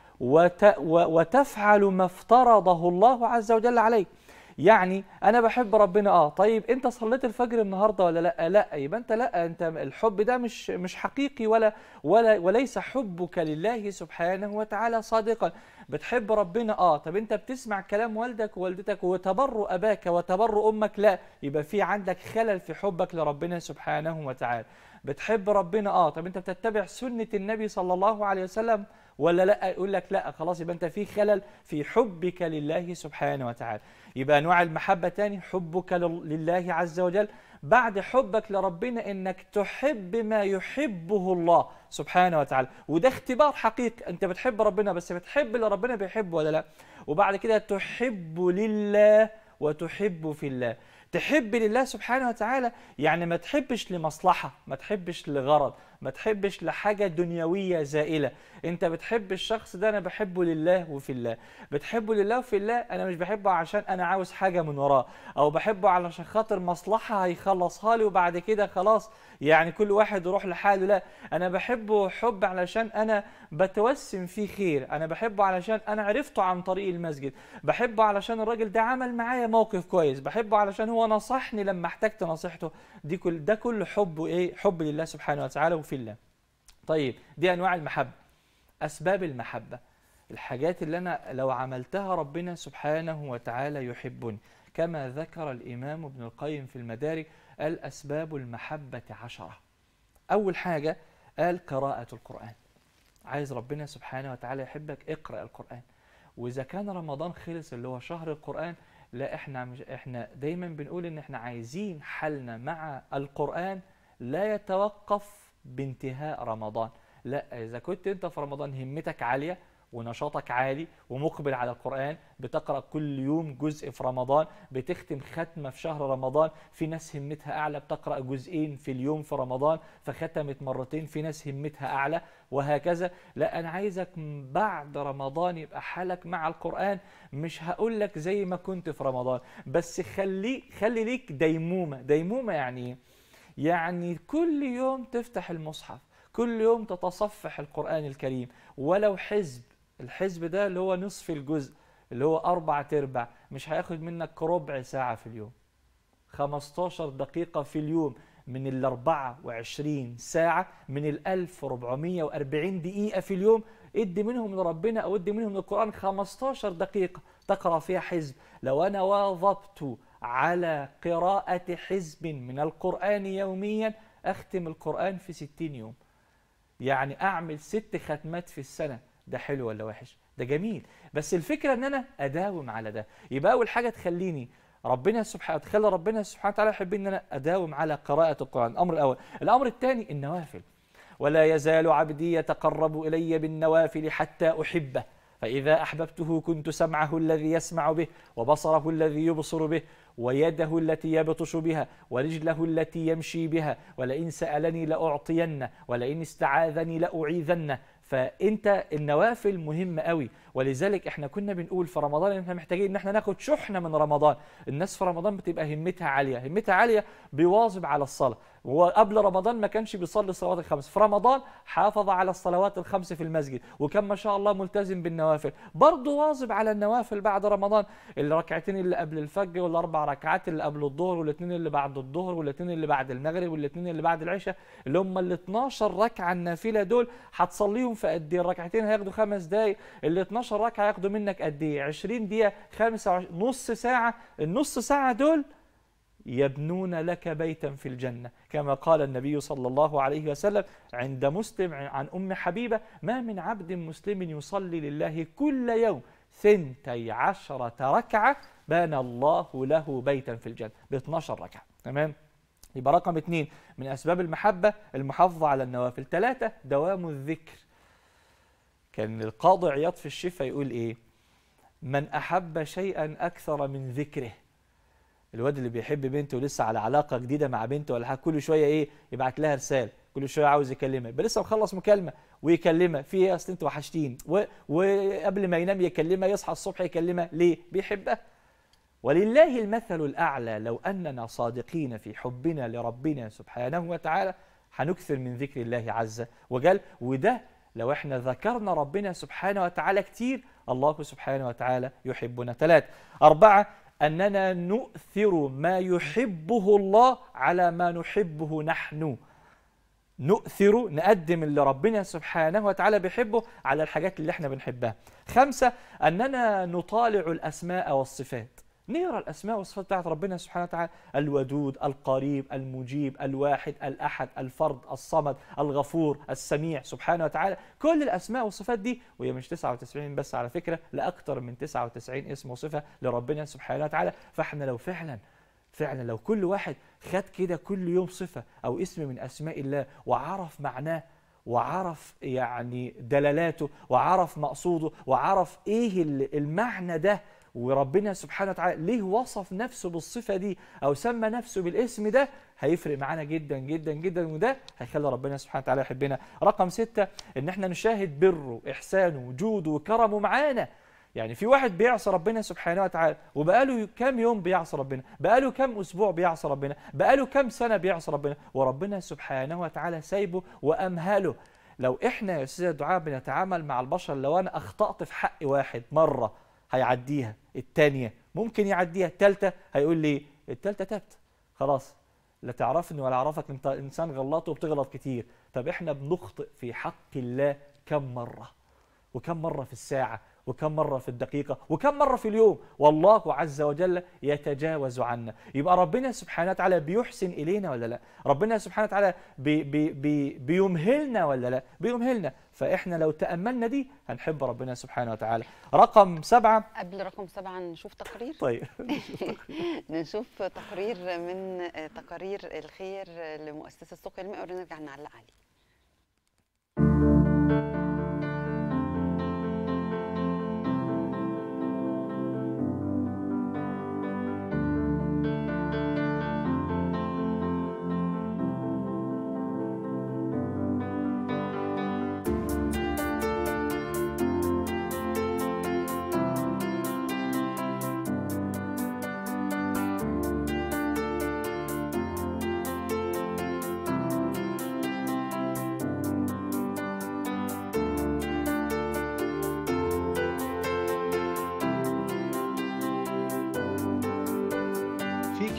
وت و- وتفعل ما افترضه الله عز وجل عليك يعني انا بحب ربنا اه طيب انت صليت الفجر النهارده ولا لا لا يبقى انت لا انت الحب ده مش مش حقيقي ولا ولا وليس حبك لله سبحانه وتعالى صادقا بتحب ربنا اه طب انت بتسمع كلام والدك ووالدتك وتبر اباك وتبر امك لا يبقى في عندك خلل في حبك لربنا سبحانه وتعالى بتحب ربنا اه طب انت بتتبع سنة النبي صلى الله عليه وسلم ولا لا يقول لك لا خلاص يبقى انت في خلل في حبك لله سبحانه وتعالى يبقى انواع المحبة تاني حبك لل- لله عز وجل بعد حبك لربنا انك تحب ما يحبه الله سبحانه وتعالى وده اختبار حقيقي انت بتحب ربنا بس بتحب اللي ربنا بيحبه ولا لا وبعد كده تحب لله وتحب في الله تحب لله سبحانه وتعالى يعني ما تحبش لمصلحة ما تحبش لغرض ما تحبش لحاجة دنيوية زائلة انت بتحب الشخص ده انا بحبه لله وفي الله بتحبه لله وفي الله انا مش بحبه عشان انا عاوز حاجة من وراه او بحبه علشان خاطر مصلحة هيخلصها لي وبعد كده خلاص يعني كل واحد يروح لحاله لا انا بحبه حب علشان انا بتوسم فيه خير انا بحبه علشان انا عرفته عن طريق المسجد بحبه علشان الراجل ده عمل معايا موقف كويس بحبه علشان هو نصحني لما احتجت نصيحته دي كل ده كله حب ايه حب لله سبحانه وتعالى وفي الله طيب دي انواع المحبه اسباب المحبه الحاجات اللي انا لو عملتها ربنا سبحانه وتعالى يحبني كما ذكر الامام ابن القيم في المدارك قال اسباب المحبه عشره اول حاجه قال قراءه القران عايز ربنا سبحانه وتعالى يحبك اقرا القران واذا كان رمضان خلص اللي هو شهر القران لا احنا مش احنا دايما بنقول ان احنا عايزين حالنا مع القران لا يتوقف بانتهاء رمضان لا اذا كنت انت في رمضان همتك عاليه ونشاطك عالي ومقبل على القرآن بتقرأ كل يوم جزء في رمضان بتختم ختمة في شهر رمضان في ناس همتها أعلى بتقرأ جزئين في اليوم في رمضان فختمت مرتين في ناس همتها أعلى وهكذا لا أنا عايزك بعد رمضان يبقى حالك مع القرآن مش هقول لك زي ما كنت في رمضان بس خلي خلي ليك ديمومة ديمومة يعني إيه؟ يعني كل يوم تفتح المصحف كل يوم تتصفح القرآن الكريم ولو حزب الحزب ده اللي هو نصف الجزء اللي هو أربع تربع مش هياخد منك ربع ساعة في اليوم 15 دقيقة في اليوم من ال 24 ساعة من ال 1440 دقيقة في اليوم ادي منهم لربنا أو ادي منهم للقرآن 15 دقيقة تقرأ فيها حزب لو أنا واظبت على قراءة حزب من القرآن يوميا أختم القرآن في 60 يوم يعني أعمل ست ختمات في السنة ده حلو ولا وحش ده جميل بس الفكرة أن أنا أداوم على ده يبقى أول حاجة تخليني ربنا سبحانه تخلي ربنا سبحانه وتعالى يحب ان انا اداوم على قراءة القرآن الامر الاول الامر الثاني النوافل ولا يزال عبدي يتقرب الي بالنوافل حتى احبه فإذا أحببته كنت سمعه الذي يسمع به وبصره الذي يبصر به ويده التي يبطش بها ورجله التي يمشي بها ولئن سألني لأعطينه ولئن استعاذني لأعيذنه فانت النوافل مهمه قوي ولذلك احنا كنا بنقول في رمضان ان احنا محتاجين ان احنا ناخد شحنه من رمضان الناس في رمضان بتبقى همتها عاليه همتها عاليه بيواظب على الصلاه وقبل رمضان ما كانش بيصلي الصلوات الخمس في رمضان حافظ على الصلوات الخمس في المسجد وكان ما شاء الله ملتزم بالنوافل برضه واظب على النوافل بعد رمضان الركعتين اللي قبل الفجر والاربع ركعات اللي قبل الظهر والاثنين اللي بعد الظهر والاثنين اللي بعد المغرب والاثنين اللي بعد العشاء اللي هم ال 12 ركعه النافله دول هتصليهم في قد ايه الركعتين هياخدوا خمس دقائق ال 12 ركعه هياخدوا منك قد ايه 20 دقيقه 25 نص ساعه النص ساعه دول يبنون لك بيتا في الجنة كما قال النبي صلى الله عليه وسلم عند مسلم عن أم حبيبة ما من عبد مسلم يصلي لله كل يوم ثنتي عشرة ركعة بنى الله له بيتا في الجنة ب 12 ركعة تمام يبقى رقم اثنين من أسباب المحبة المحافظة على النوافل ثلاثة دوام الذكر كان القاضي عياض في الشفا يقول إيه من أحب شيئا أكثر من ذكره الواد اللي بيحب بنته ولسه على علاقه جديده مع بنته ولا حاجه كل شويه ايه يبعت لها رساله كل شويه عاوز يكلمها يبقى لسه مخلص مكالمه ويكلمها في ايه اصل انت وحشتين و... وقبل ما ينام يكلمها يصحى الصبح يكلمها ليه بيحبها ولله المثل الاعلى لو اننا صادقين في حبنا لربنا سبحانه وتعالى هنكثر من ذكر الله عز وجل وده لو احنا ذكرنا ربنا سبحانه وتعالى كتير الله سبحانه وتعالى يحبنا ثلاث أربعة أننا نؤثر ما يحبه الله على ما نحبه نحن نؤثر نقدم اللي ربنا سبحانه وتعالى بيحبه على الحاجات اللي احنا بنحبها خمسة أننا نطالع الأسماء والصفات نقرا الاسماء والصفات بتاعت ربنا سبحانه وتعالى الودود القريب المجيب الواحد الاحد الفرد الصمد الغفور السميع سبحانه وتعالى كل الاسماء والصفات دي وهي مش 99 بس على فكره لاكثر من 99 اسم وصفه لربنا سبحانه وتعالى فاحنا لو فعلا فعلا لو كل واحد خد كده كل يوم صفه او اسم من اسماء الله وعرف معناه وعرف يعني دلالاته وعرف مقصوده وعرف ايه المعنى ده وربنا سبحانه وتعالى ليه وصف نفسه بالصفة دي أو سمى نفسه بالاسم ده هيفرق معانا جدا جدا جدا وده هيخلي ربنا سبحانه وتعالى يحبنا رقم ستة إن احنا نشاهد بره إحسانه وجوده وكرمه معانا يعني في واحد بيعصى ربنا سبحانه وتعالى وبقاله كام يوم بيعصى ربنا بقاله كام أسبوع بيعصى ربنا بقاله كام سنة بيعصى ربنا وربنا سبحانه وتعالى سايبه وأمهله لو احنا يا استاذ الدعاء بنتعامل مع البشر لو انا اخطات في حق واحد مره هيعديها الثانيه ممكن يعديها الثالثه هيقول لي الثالثه تابت خلاص لا تعرفني ولا اعرفك انت انسان غلط وبتغلط كتير طب احنا بنخطئ في حق الله كم مره وكم مره في الساعه وكم مرة في الدقيقة وكم مرة في اليوم والله عز وجل يتجاوز عنا يبقى ربنا سبحانه وتعالى بيحسن إلينا ولا لا ربنا سبحانه وتعالى بي بي بي بيمهلنا ولا لا بيمهلنا فإحنا لو تأملنا دي هنحب ربنا سبحانه وتعالى رقم سبعة قبل رقم سبعة نشوف تقرير طيب نشوف تقرير من تقارير الخير لمؤسسة سوق الماء ونرجع نعلق عليه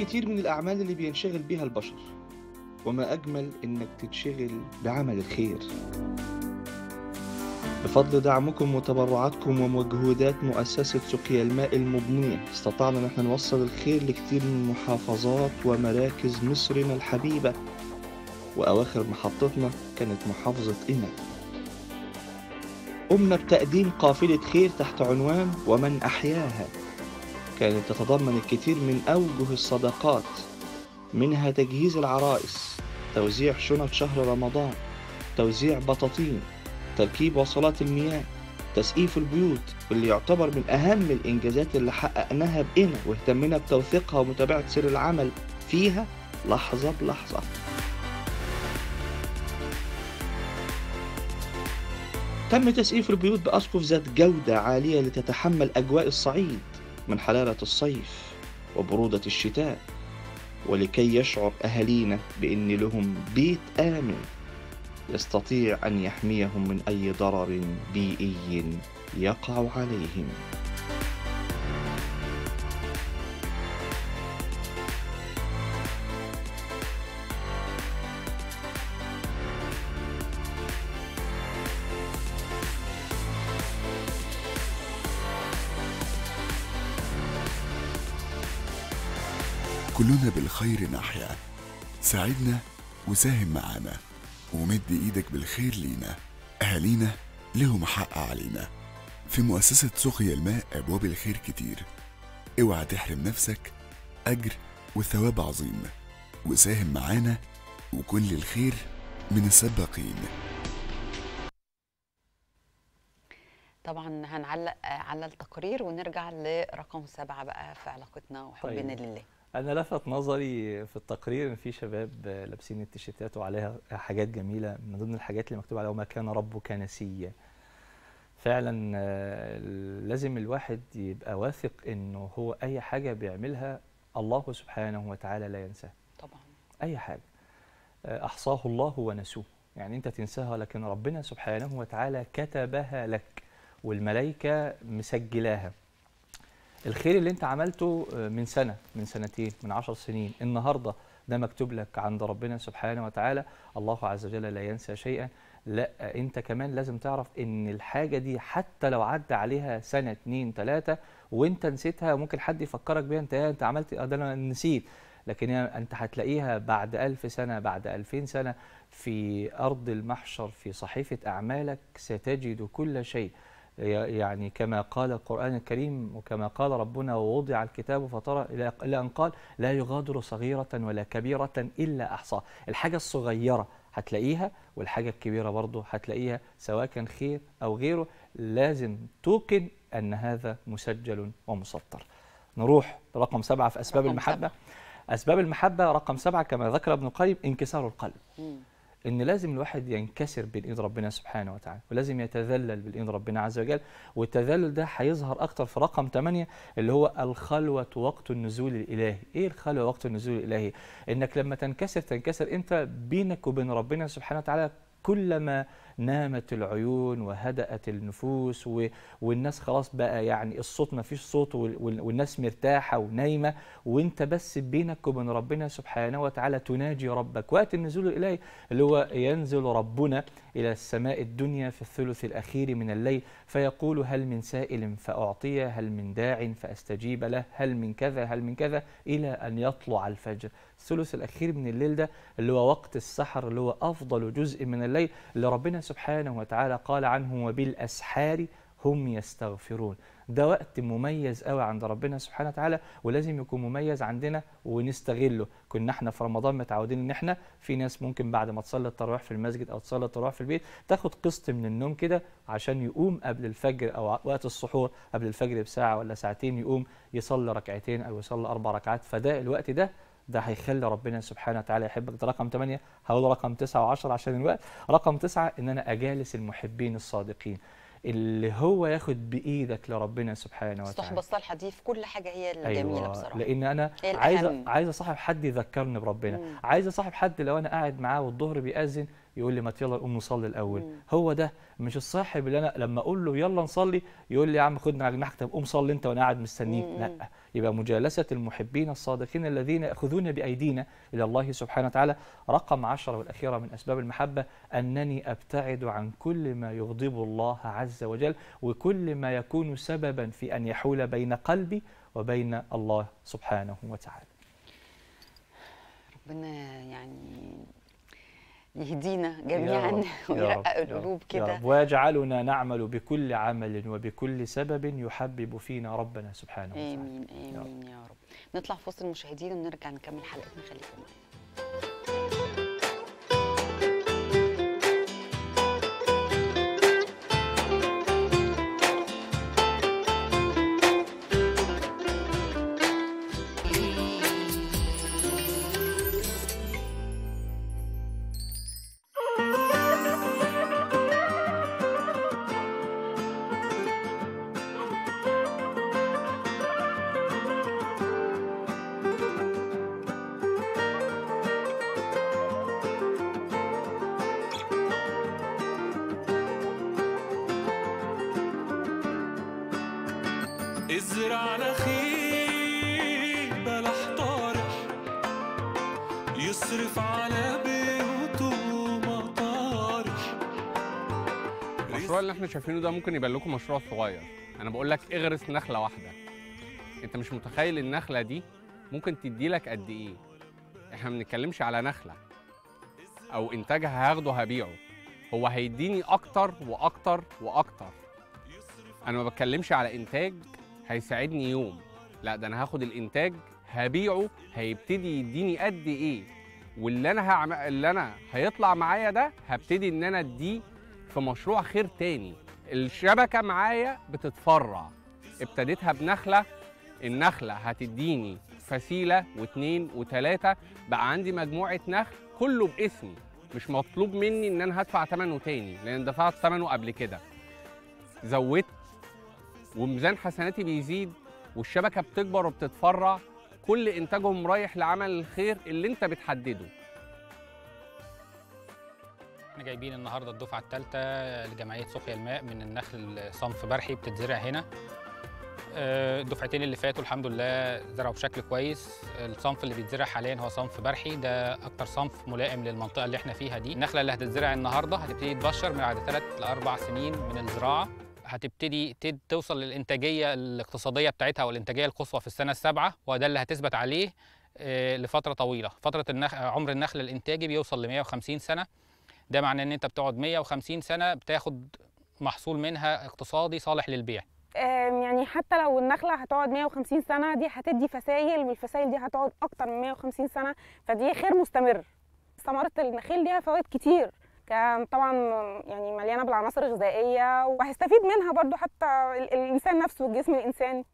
كتير من الأعمال اللي بينشغل بيها البشر وما أجمل إنك تتشغل بعمل الخير بفضل دعمكم وتبرعاتكم ومجهودات مؤسسة سقيا الماء المضنية استطعنا نحن نوصل الخير لكتير من محافظات ومراكز مصرنا الحبيبة وأواخر محطتنا كانت محافظة قنا قمنا بتقديم قافلة خير تحت عنوان ومن أحياها كانت تتضمن الكثير من أوجه الصدقات منها تجهيز العرائس توزيع شنط شهر رمضان توزيع بطاطين تركيب وصلات المياه تسقيف البيوت واللي يعتبر من أهم الإنجازات اللي حققناها بقنا واهتمنا بتوثيقها ومتابعة سير العمل فيها لحظة بلحظة تم تسقيف البيوت بأسقف ذات جودة عالية لتتحمل أجواء الصعيد من حرارة الصيف وبرودة الشتاء ولكي يشعر أهالينا بأن لهم بيت آمن يستطيع أن يحميهم من أي ضرر بيئي يقع عليهم كلنا بالخير نحيا ساعدنا وساهم معانا ومد ايدك بالخير لينا اهالينا لهم حق علينا في مؤسسة سقيا الماء ابواب الخير كتير اوعى تحرم نفسك اجر وثواب عظيم وساهم معانا وكل الخير من السباقين طبعا هنعلق على التقرير ونرجع لرقم سبعة بقى في علاقتنا وحبنا طيب. لله انا لفت نظري في التقرير ان في شباب لابسين التيشيرتات وعليها حاجات جميله من ضمن الحاجات اللي مكتوب عليها وما كان ربك نسيا فعلا آه، لازم الواحد يبقى واثق انه هو اي حاجه بيعملها الله سبحانه وتعالى لا ينساها طبعا اي حاجه آه، احصاه الله ونسوه يعني انت تنساها لكن ربنا سبحانه وتعالى كتبها لك والملائكه مسجلاها الخير اللي انت عملته آه، من سنه من سنتين من عشر سنين النهارده ده مكتوب لك عند ربنا سبحانه وتعالى الله عز وجل لا ينسى شيئا لا انت كمان لازم تعرف ان الحاجه دي حتى لو عدى عليها سنه اتنين تلاته وانت نسيتها ممكن حد يفكرك بيها انت إيه، انت عملت إيه؟ آه، ده انا نسيت لكن هي انت هتلاقيها بعد ألف سنه بعد ألفين سنه في ارض المحشر في صحيفه اعمالك ستجد كل شيء يعني كما قال القرآن الكريم وكما قال ربنا ووضع الكتاب فترى إلى إلى أن قال لا يغادر صغيرة ولا كبيرة إلا أحصاها الحاجة الصغيرة هتلاقيها والحاجة الكبيرة برضه هتلاقيها سواء كان خير أو غيره لازم توقن أن هذا مسجل ومسطر نروح رقم سبعة في أسباب رقم المحبة أسباب المحبة رقم سبعة كما ذكر ابن القيم انكسار القلب مم. ان لازم الواحد ينكسر بين ايد ربنا سبحانه وتعالى ولازم يتذلل بين ايد ربنا عز وجل والتذلل ده هيظهر اكتر في رقم 8 اللي هو الخلوه وقت النزول الالهي ايه الخلوه وقت النزول الالهي انك لما تنكسر تنكسر انت بينك وبين ربنا سبحانه وتعالى كلما نامت العيون وهدأت النفوس و... والناس خلاص بقى يعني الصوت ما فيش صوت وال... وال- والناس مرتاحة ونايمة وانت بس بينك وبين ربنا سبحانه وتعالى تناجي ربك وقت النزول الإلهي اللي هو ينزل ربنا إلى السماء الدنيا في الثلث الأخير من الليل فيقول هل من سائل فأعطيه هل من داع فأستجيب له هل من كذا هل من كذا إلى أن يطلع الفجر الثلث الأخير من الليل ده اللي هو وقت السحر اللي هو أفضل جزء من الليل اللي ربنا سبحانه وتعالى قال عنه وبالأسحار هم يستغفرون ده وقت مميز قوي عند ربنا سبحانه وتعالى ولازم يكون مميز عندنا ونستغله كنا احنا في رمضان متعودين ان احنا في ناس ممكن بعد ما تصلي التراويح في المسجد او تصلي التراويح في البيت تاخد قسط من النوم كده عشان يقوم قبل الفجر او وقت السحور قبل الفجر بساعه ولا ساعتين يقوم يصلي ركعتين او يصلي اربع ركعات فده الوقت ده ده هيخلي ربنا سبحانه وتعالى يحبك ده رقم 8 هقول رقم 9 و10 عشان الوقت رقم 9 ان انا اجالس المحبين الصادقين اللي هو ياخد بايدك لربنا سبحانه وتعالى الصحبه الصالحه دي في كل حاجه هي الجميله بصراحه لان انا هي عايز الأهم. عايز اصاحب حد يذكرني بربنا مم. عايز اصاحب حد لو انا قاعد معاه والظهر بيأذن يقول لي ما يلا نقوم نصلي الاول هو ده مش الصاحب اللي انا لما اقول له يلا نصلي يقول لي يا عم خدنا على جناحك طب قوم صلي انت وانا قاعد مستنيك لا يبقى مجالسه المحبين الصادقين الذين ياخذون بايدينا الى الله سبحانه وتعالى رقم عشرة والاخيره من اسباب المحبه انني ابتعد عن كل ما يغضب الله عز وجل وكل ما يكون سببا في ان يحول بين قلبي وبين الله سبحانه وتعالى ربنا يعني يهدينا يا جميعا رب، يا رب، ويرقق يا رب، القلوب يا كده رب. ويجعلنا نعمل بكل عمل وبكل سبب يحبب فينا ربنا سبحانه وتعالى امين امين يا رب نطلع في وسط المشاهدين ونرجع نكمل حلقتنا خليكم معانا ازرع نخيل بلح طارح يصرف على بيوته مطارح المشروع اللي احنا شايفينه ده ممكن يبان لكم مشروع صغير انا بقول لك اغرس نخله واحده انت مش متخيل النخله دي ممكن تدي لك قد ايه احنا ما بنتكلمش على نخله او انتاجها هاخده هبيعه هو هيديني اكتر واكتر واكتر انا ما بتكلمش على انتاج هيساعدني يوم لا ده انا هاخد الانتاج هبيعه هيبتدي يديني قد ايه واللي انا هعمل اللي انا هيطلع معايا ده هبتدي ان انا اديه في مشروع خير تاني الشبكه معايا بتتفرع ابتديتها بنخله النخله هتديني فسيله واثنين وثلاثه بقى عندي مجموعه نخل كله باسمي مش مطلوب مني ان انا هدفع ثمنه تاني لان دفعت ثمنه قبل كده زودت وميزان حسناتي بيزيد والشبكه بتكبر وبتتفرع كل انتاجهم رايح لعمل الخير اللي انت بتحدده احنا جايبين النهارده الدفعه الثالثه لجمعيه سقيا الماء من النخل صنف برحي بتتزرع هنا آه، الدفعتين اللي فاتوا الحمد لله زرعوا بشكل كويس الصنف اللي بيتزرع حاليا هو صنف برحي ده اكتر صنف ملائم للمنطقه اللي احنا فيها دي النخله اللي هتتزرع النهارده هتبتدي تبشر من بعد ثلاث لاربع سنين من الزراعه هتبتدي تد- توصل للانتاجيه الاقتصاديه بتاعتها والانتاجيه القصوى في السنه السابعه وده اللي هتثبت عليه آه، لفتره طويله فتره النخ... عمر النخل الانتاجي بيوصل ل 150 سنه ده معناه ان انت بتقعد 150 سنه بتاخد محصول منها اقتصادي صالح للبيع آم، يعني حتى لو النخلة هتقعد 150 سنة دي هتدي فسايل والفسايل دي هتقعد أكتر من 150 سنة فدي خير مستمر ثمرة النخيل ليها فوائد كتير كان طبعا يعني مليانة بالعناصر الغذائية وهيستفيد منها برضو حتى ال- الإنسان نفسه الجسم الإنساني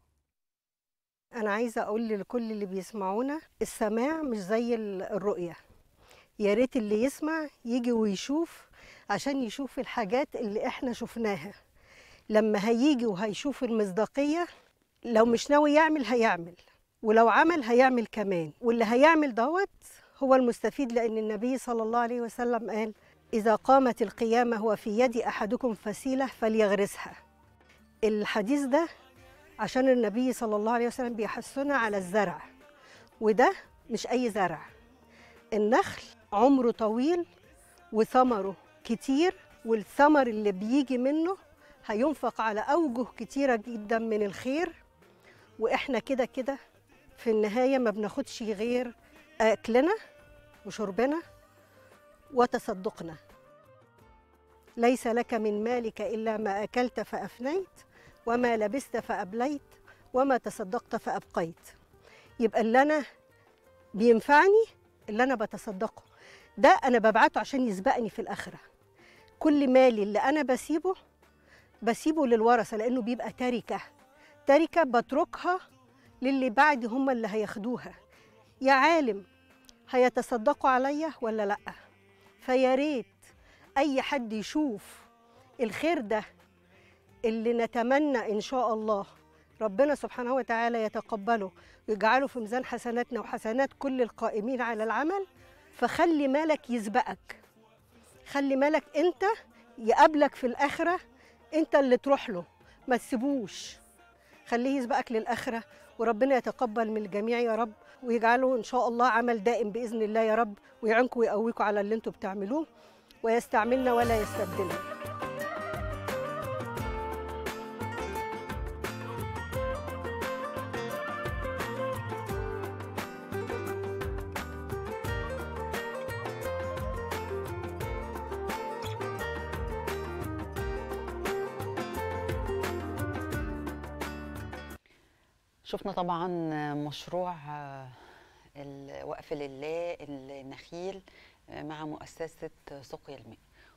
أنا عايزة أقول لكل اللي بيسمعونا السماع مش زي ال- الرؤية يا ريت اللي يسمع يجي ويشوف عشان يشوف الحاجات اللي احنا شفناها لما هيجي وهيشوف المصداقية لو مش ناوي يعمل هيعمل ولو عمل هيعمل كمان واللي هيعمل دوت هو المستفيد لأن النبي صلى الله عليه وسلم قال إذا قامت القيامة هو في يد أحدكم فسيلة فليغرسها الحديث ده عشان النبي صلى الله عليه وسلم بيحثنا على الزرع وده مش أي زرع النخل عمره طويل وثمره كتير والثمر اللي بيجي منه هينفق على أوجه كتيرة جدا من الخير وإحنا كده كده في النهاية ما بناخدش غير أكلنا وشربنا وتصدقنا ليس لك من مالك إلا ما أكلت فأفنيت وما لبست فأبليت وما تصدقت فأبقيت يبقى اللي أنا بينفعني اللي أنا بتصدقه ده أنا ببعته عشان يسبقني في الآخرة كل مالي اللي أنا بسيبه بسيبه للورثة لأنه بيبقى تركة تركة بتركها للي بعدي هم اللي هياخدوها يا عالم هيتصدقوا عليا ولا لأ فيا ريت أي حد يشوف الخير ده اللي نتمنى إن شاء الله ربنا سبحانه وتعالى يتقبله ويجعله في ميزان حسناتنا وحسنات كل القائمين على العمل فخلي مالك يسبقك خلي مالك انت يقابلك في الاخره انت اللي تروح له ما تسيبوش خليه يسبقك للاخره وربنا يتقبل من الجميع يا رب ويجعله ان شاء الله عمل دائم باذن الله يا رب ويعينكم ويقويكم على اللي انتم بتعملوه ويستعملنا ولا يستبدلنا شفنا طبعا مشروع آه، الوقف لله النخيل آه، مع مؤسسة سقيا الماء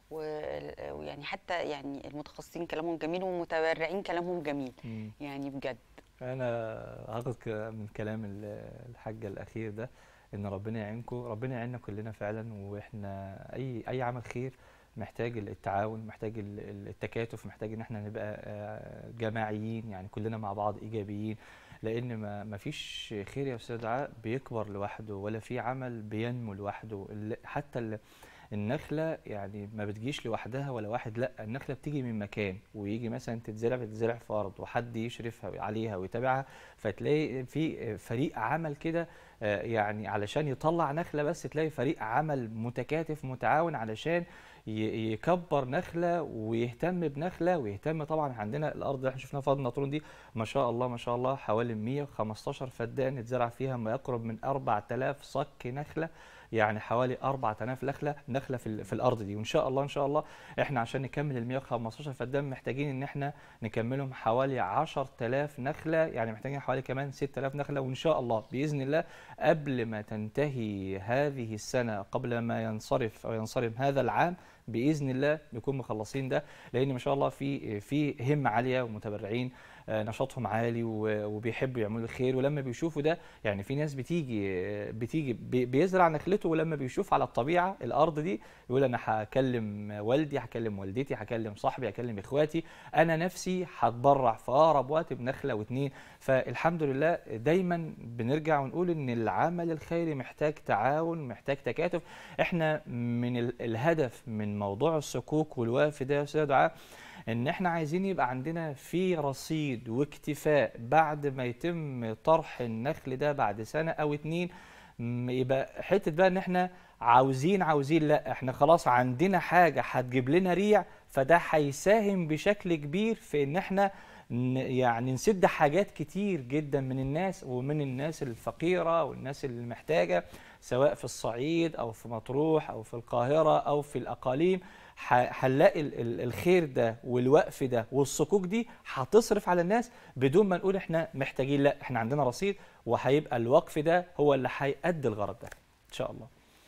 و- ويعني حتى يعني المتخصصين كلامهم جميل والمتبرعين كلامهم جميل مم. يعني بجد انا هاخد ك- من كلام ال- الحاجه الاخير ده ان ربنا يعينكم ربنا يعيننا كلنا فعلا واحنا اي اي عمل خير محتاج التعاون محتاج ال- ال- التكاتف محتاج ان احنا نبقى آه، جماعيين يعني كلنا مع بعض ايجابيين لان ما ما فيش خير يا استاذ دعاء بيكبر لوحده ولا في عمل بينمو لوحده ال- حتى ال- النخله يعني ما بتجيش لوحدها ولا واحد لا النخله بتيجي من مكان ويجي مثلا تتزرع تتزرع في ارض وحد يشرفها عليها ويتابعها فتلاقي في فريق عمل كده آه، يعني علشان يطلع نخله بس تلاقي فريق عمل متكاتف متعاون علشان ي- يكبر نخله ويهتم بنخله ويهتم طبعا عندنا الارض اللي احنا شفناها في ارض نطرون دي ما شاء الله ما شاء الله حوالي 115 فدان اتزرع فيها ما يقرب من 4000 صك نخله يعني حوالي 4000 نخله نخله في, ال- في الارض دي وان شاء الله ان شاء الله احنا عشان نكمل ال 115 فدان محتاجين ان احنا نكملهم حوالي 10000 نخله يعني محتاجين حوالي كمان 6000 نخله وان شاء الله باذن الله قبل ما تنتهي هذه السنه قبل ما ينصرف او ينصرم هذا العام باذن الله نكون مخلصين ده لان ما شاء الله في في همه عاليه ومتبرعين آه، نشاطهم عالي و- وبيحبوا يعملوا الخير ولما بيشوفوا ده يعني في ناس بتيجي آه، بتيجي بي- بيزرع نخلته ولما بيشوف على الطبيعه الارض دي يقول انا هكلم والدي هكلم والدتي هكلم صاحبي هكلم اخواتي انا نفسي هتبرع في اقرب وقت بنخله واتنين فالحمد لله دايما بنرجع ونقول ان العمل الخيري محتاج تعاون محتاج تكاتف احنا من ال- الهدف من موضوع الصكوك والوقف ده يا استاذ دعاء ان احنا عايزين يبقى عندنا في رصيد واكتفاء بعد ما يتم طرح النخل ده بعد سنه او اتنين م- يبقى حته بقى ان احنا عاوزين عاوزين لا احنا خلاص عندنا حاجه هتجيب لنا ريع فده هيساهم بشكل كبير في ان احنا ن- يعني نسد حاجات كتير جدا من الناس ومن الناس الفقيره والناس اللي محتاجه سواء في الصعيد او في مطروح او في القاهره او في الاقاليم ح- هنلاقي ال- ال- الخير ده والوقف ده والصكوك دي هتصرف على الناس بدون ما نقول احنا محتاجين لا احنا عندنا رصيد وهيبقى الوقف ده هو اللي هيأدي الغرض ده ان شاء الله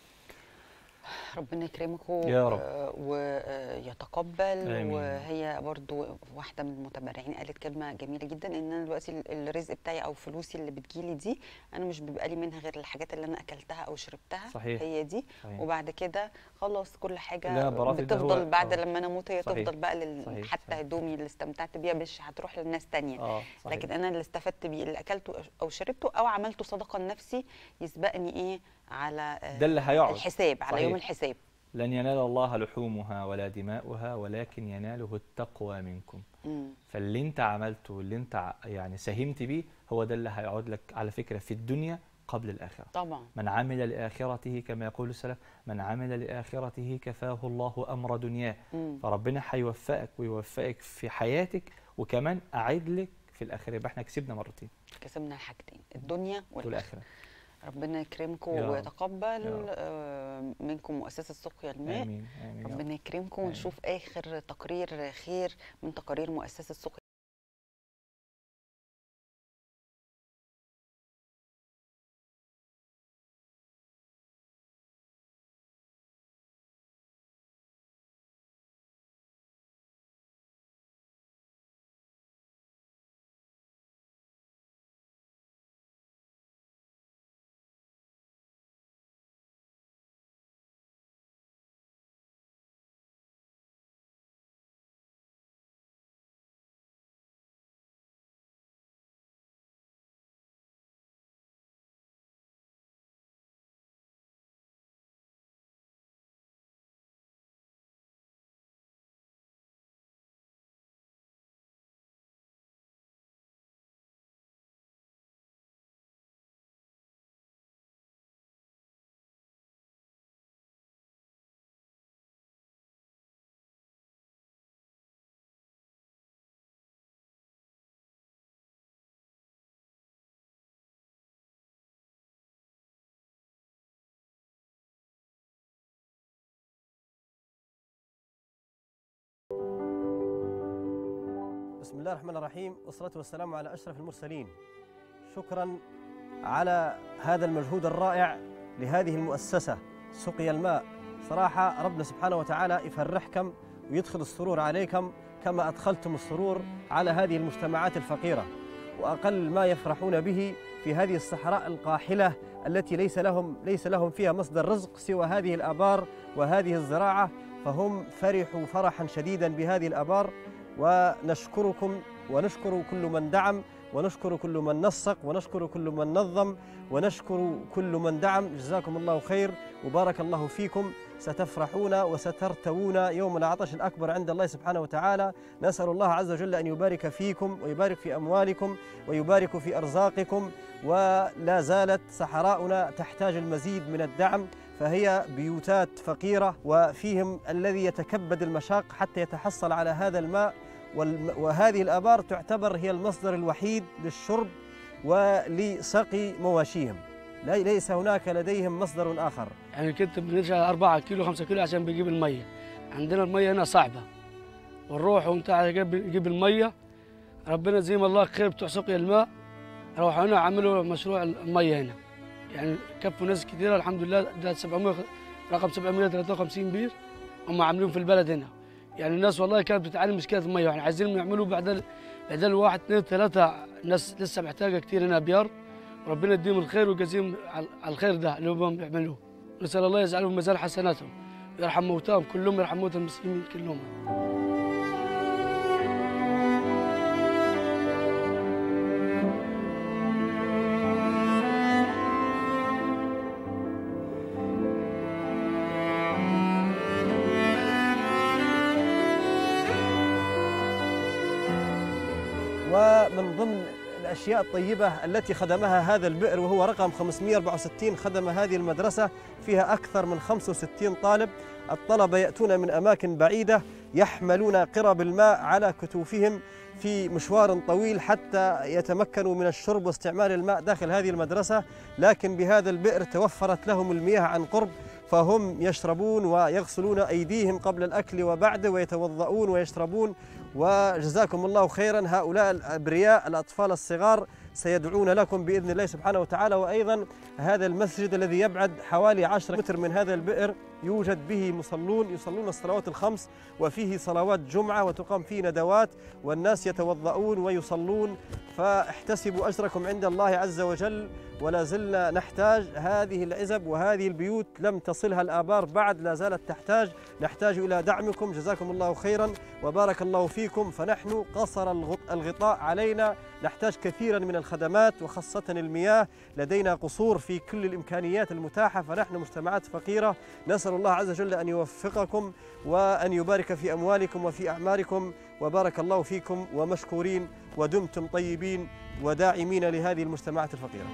ربنا يكرمكم يا رب. ويتقبل آمين. وهي برضو واحده من المتبرعين قالت كلمه جميله جدا ان انا دلوقتي ال- الرزق بتاعي او فلوسي اللي بتجيلي دي انا مش بيبقى لي منها غير الحاجات اللي انا اكلتها او شربتها صحيح. هي دي صحيح. وبعد كده خلاص كل حاجه لا، برافو، ده هو- بتفضل بعد آه. لما انا اموت هي صحيح. تفضل بقى لل... صحيح، حتى هدومي اللي استمتعت بيها مش هتروح للناس تانية اه صحيح. لكن انا اللي استفدت بيه اللي اكلته او شربته او عملته صدقه لنفسي يسبقني ايه على آه، ده اللي هيقعد الحساب على يوم صحيح. الحساب لن ينال الله لحومها ولا دماؤها ولكن يناله التقوى منكم مم. فاللي انت عملته واللي انت ع- يعني ساهمت بيه هو ده اللي هيعود لك على فكرة في الدنيا قبل الآخرة طبعا من عمل لآخرته كما يقول السلف من عمل لآخرته كفاه الله أمر دنياه مم. فربنا هيوفقك ويوفقك في حياتك وكمان أعد لك في الآخرة يبقى احنا كسبنا مرتين كسبنا الحاجتين الدنيا والاخره والآخرة ربنا يكرمكم يا رب. ويتقبل يا رب. آه، منكم مؤسسه سقيا الماء آمين آمين يا رب. ربنا يكرمكم آمين. ونشوف اخر تقرير خير من تقارير مؤسسه سقيا بسم الله الرحمن الرحيم والصلاة والسلام على أشرف المرسلين شكرا على هذا المجهود الرائع لهذه المؤسسة سقي الماء صراحة ربنا سبحانه وتعالى يفرحكم ويدخل السرور عليكم كما أدخلتم السرور على هذه المجتمعات الفقيرة وأقل ما يفرحون به في هذه الصحراء القاحلة التي ليس لهم ليس لهم فيها مصدر رزق سوى هذه الآبار وهذه الزراعة فهم فرحوا فرحا شديدا بهذه الآبار ونشكركم ونشكر كل من دعم ونشكر كل من نسق ونشكر كل من نظم ونشكر كل من دعم جزاكم الله خير وبارك الله فيكم ستفرحون وسترتوون يوم العطش الأكبر عند الله سبحانه وتعالى نسأل الله عز وجل أن يبارك فيكم ويبارك في أموالكم ويبارك في أرزاقكم ولا زالت صحراؤنا تحتاج المزيد من الدعم فهي بيوتات فقيرة وفيهم الذي يتكبد المشاق حتى يتحصل على هذا الماء والم- وهذه الآبار تعتبر هي المصدر الوحيد للشرب ولسقي مواشيهم لا- ليس هناك لديهم مصدر آخر يعني كنت بنرجع 4 كيلو 5 كيلو عشان بنجيب المية عندنا المية هنا صعبة ونروح ونتاع نجيب نجيب المية ربنا زي ما الله خير بتوع سقي الماء روحوا هنا عملوا مشروع المية هنا يعني كفوا ناس كثيرة الحمد لله ده 700 رقم 753 بير هم عاملين في البلد هنا يعني الناس والله كانت بتعاني مشكلة المية يعني عايزين يعملوا بعد بعدين واحد اثنين ثلاثة ناس لسه محتاجة كثير هنا بيار ربنا يديهم الخير ويجازيهم على على الخير ده اللي هم بيعملوه نسأل الله يجعلهم في ميزان حسناتهم ويرحم موتاهم كلهم يرحم موتى المسلمين كلهم ومن ضمن الأشياء الطيبة التي خدمها هذا البئر وهو رقم 564 خدم هذه المدرسة فيها أكثر من 65 طالب الطلبة يأتون من أماكن بعيدة يحملون قرب الماء على كتوفهم في مشوار طويل حتى يتمكنوا من الشرب واستعمال الماء داخل هذه المدرسة لكن بهذا البئر توفرت لهم المياه عن قرب فهم يشربون ويغسلون أيديهم قبل الأكل وبعده ويتوضؤون ويشربون وجزاكم الله خيرا هؤلاء الأبرياء الأطفال الصغار سيدعون لكم بإذن الله سبحانه وتعالى وأيضا هذا المسجد الذي يبعد حوالي 10 متر من هذا البئر يوجد به مصلون يصلون الصلوات الخمس وفيه صلوات جمعة وتقام فيه ندوات والناس يتوضؤون ويصلون فاحتسبوا أجركم عند الله عز وجل ولا زلنا نحتاج هذه العزب وهذه البيوت لم تصلها الآبار بعد لا زالت تحتاج نحتاج إلى دعمكم جزاكم الله خيرا وبارك الله فيكم فنحن قصر الغط- الغطاء علينا نحتاج كثيرا من الخدمات وخاصة المياه لدينا قصور في كل الإمكانيات المتاحة فنحن مجتمعات فقيرة نسأل الله عز وجل أن يوفقكم وأن يبارك في أموالكم وفي أعماركم وبارك الله فيكم ومشكورين ودمتم طيبين وداعمين لهذه المجتمعات الفقيرة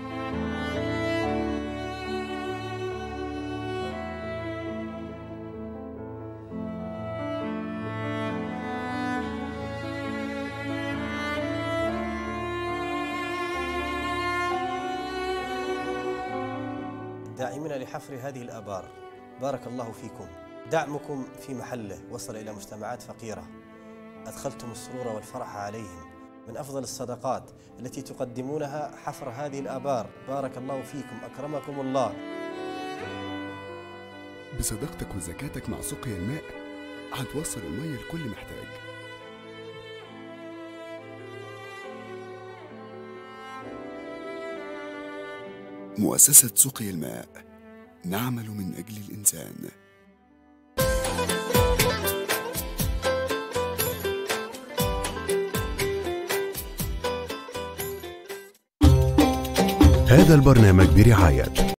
داعمين لحفر هذه الآبار بارك الله فيكم دعمكم في محله وصل إلى مجتمعات فقيرة أدخلتم السرور والفرح عليهم من أفضل الصدقات التي تقدمونها حفر هذه الآبار بارك الله فيكم أكرمكم الله بصداقتك وزكاتك مع سقيا الماء هتوصل المية لكل محتاج مؤسسة سقيا الماء نعمل من أجل الإنسان هذا البرنامج برعاية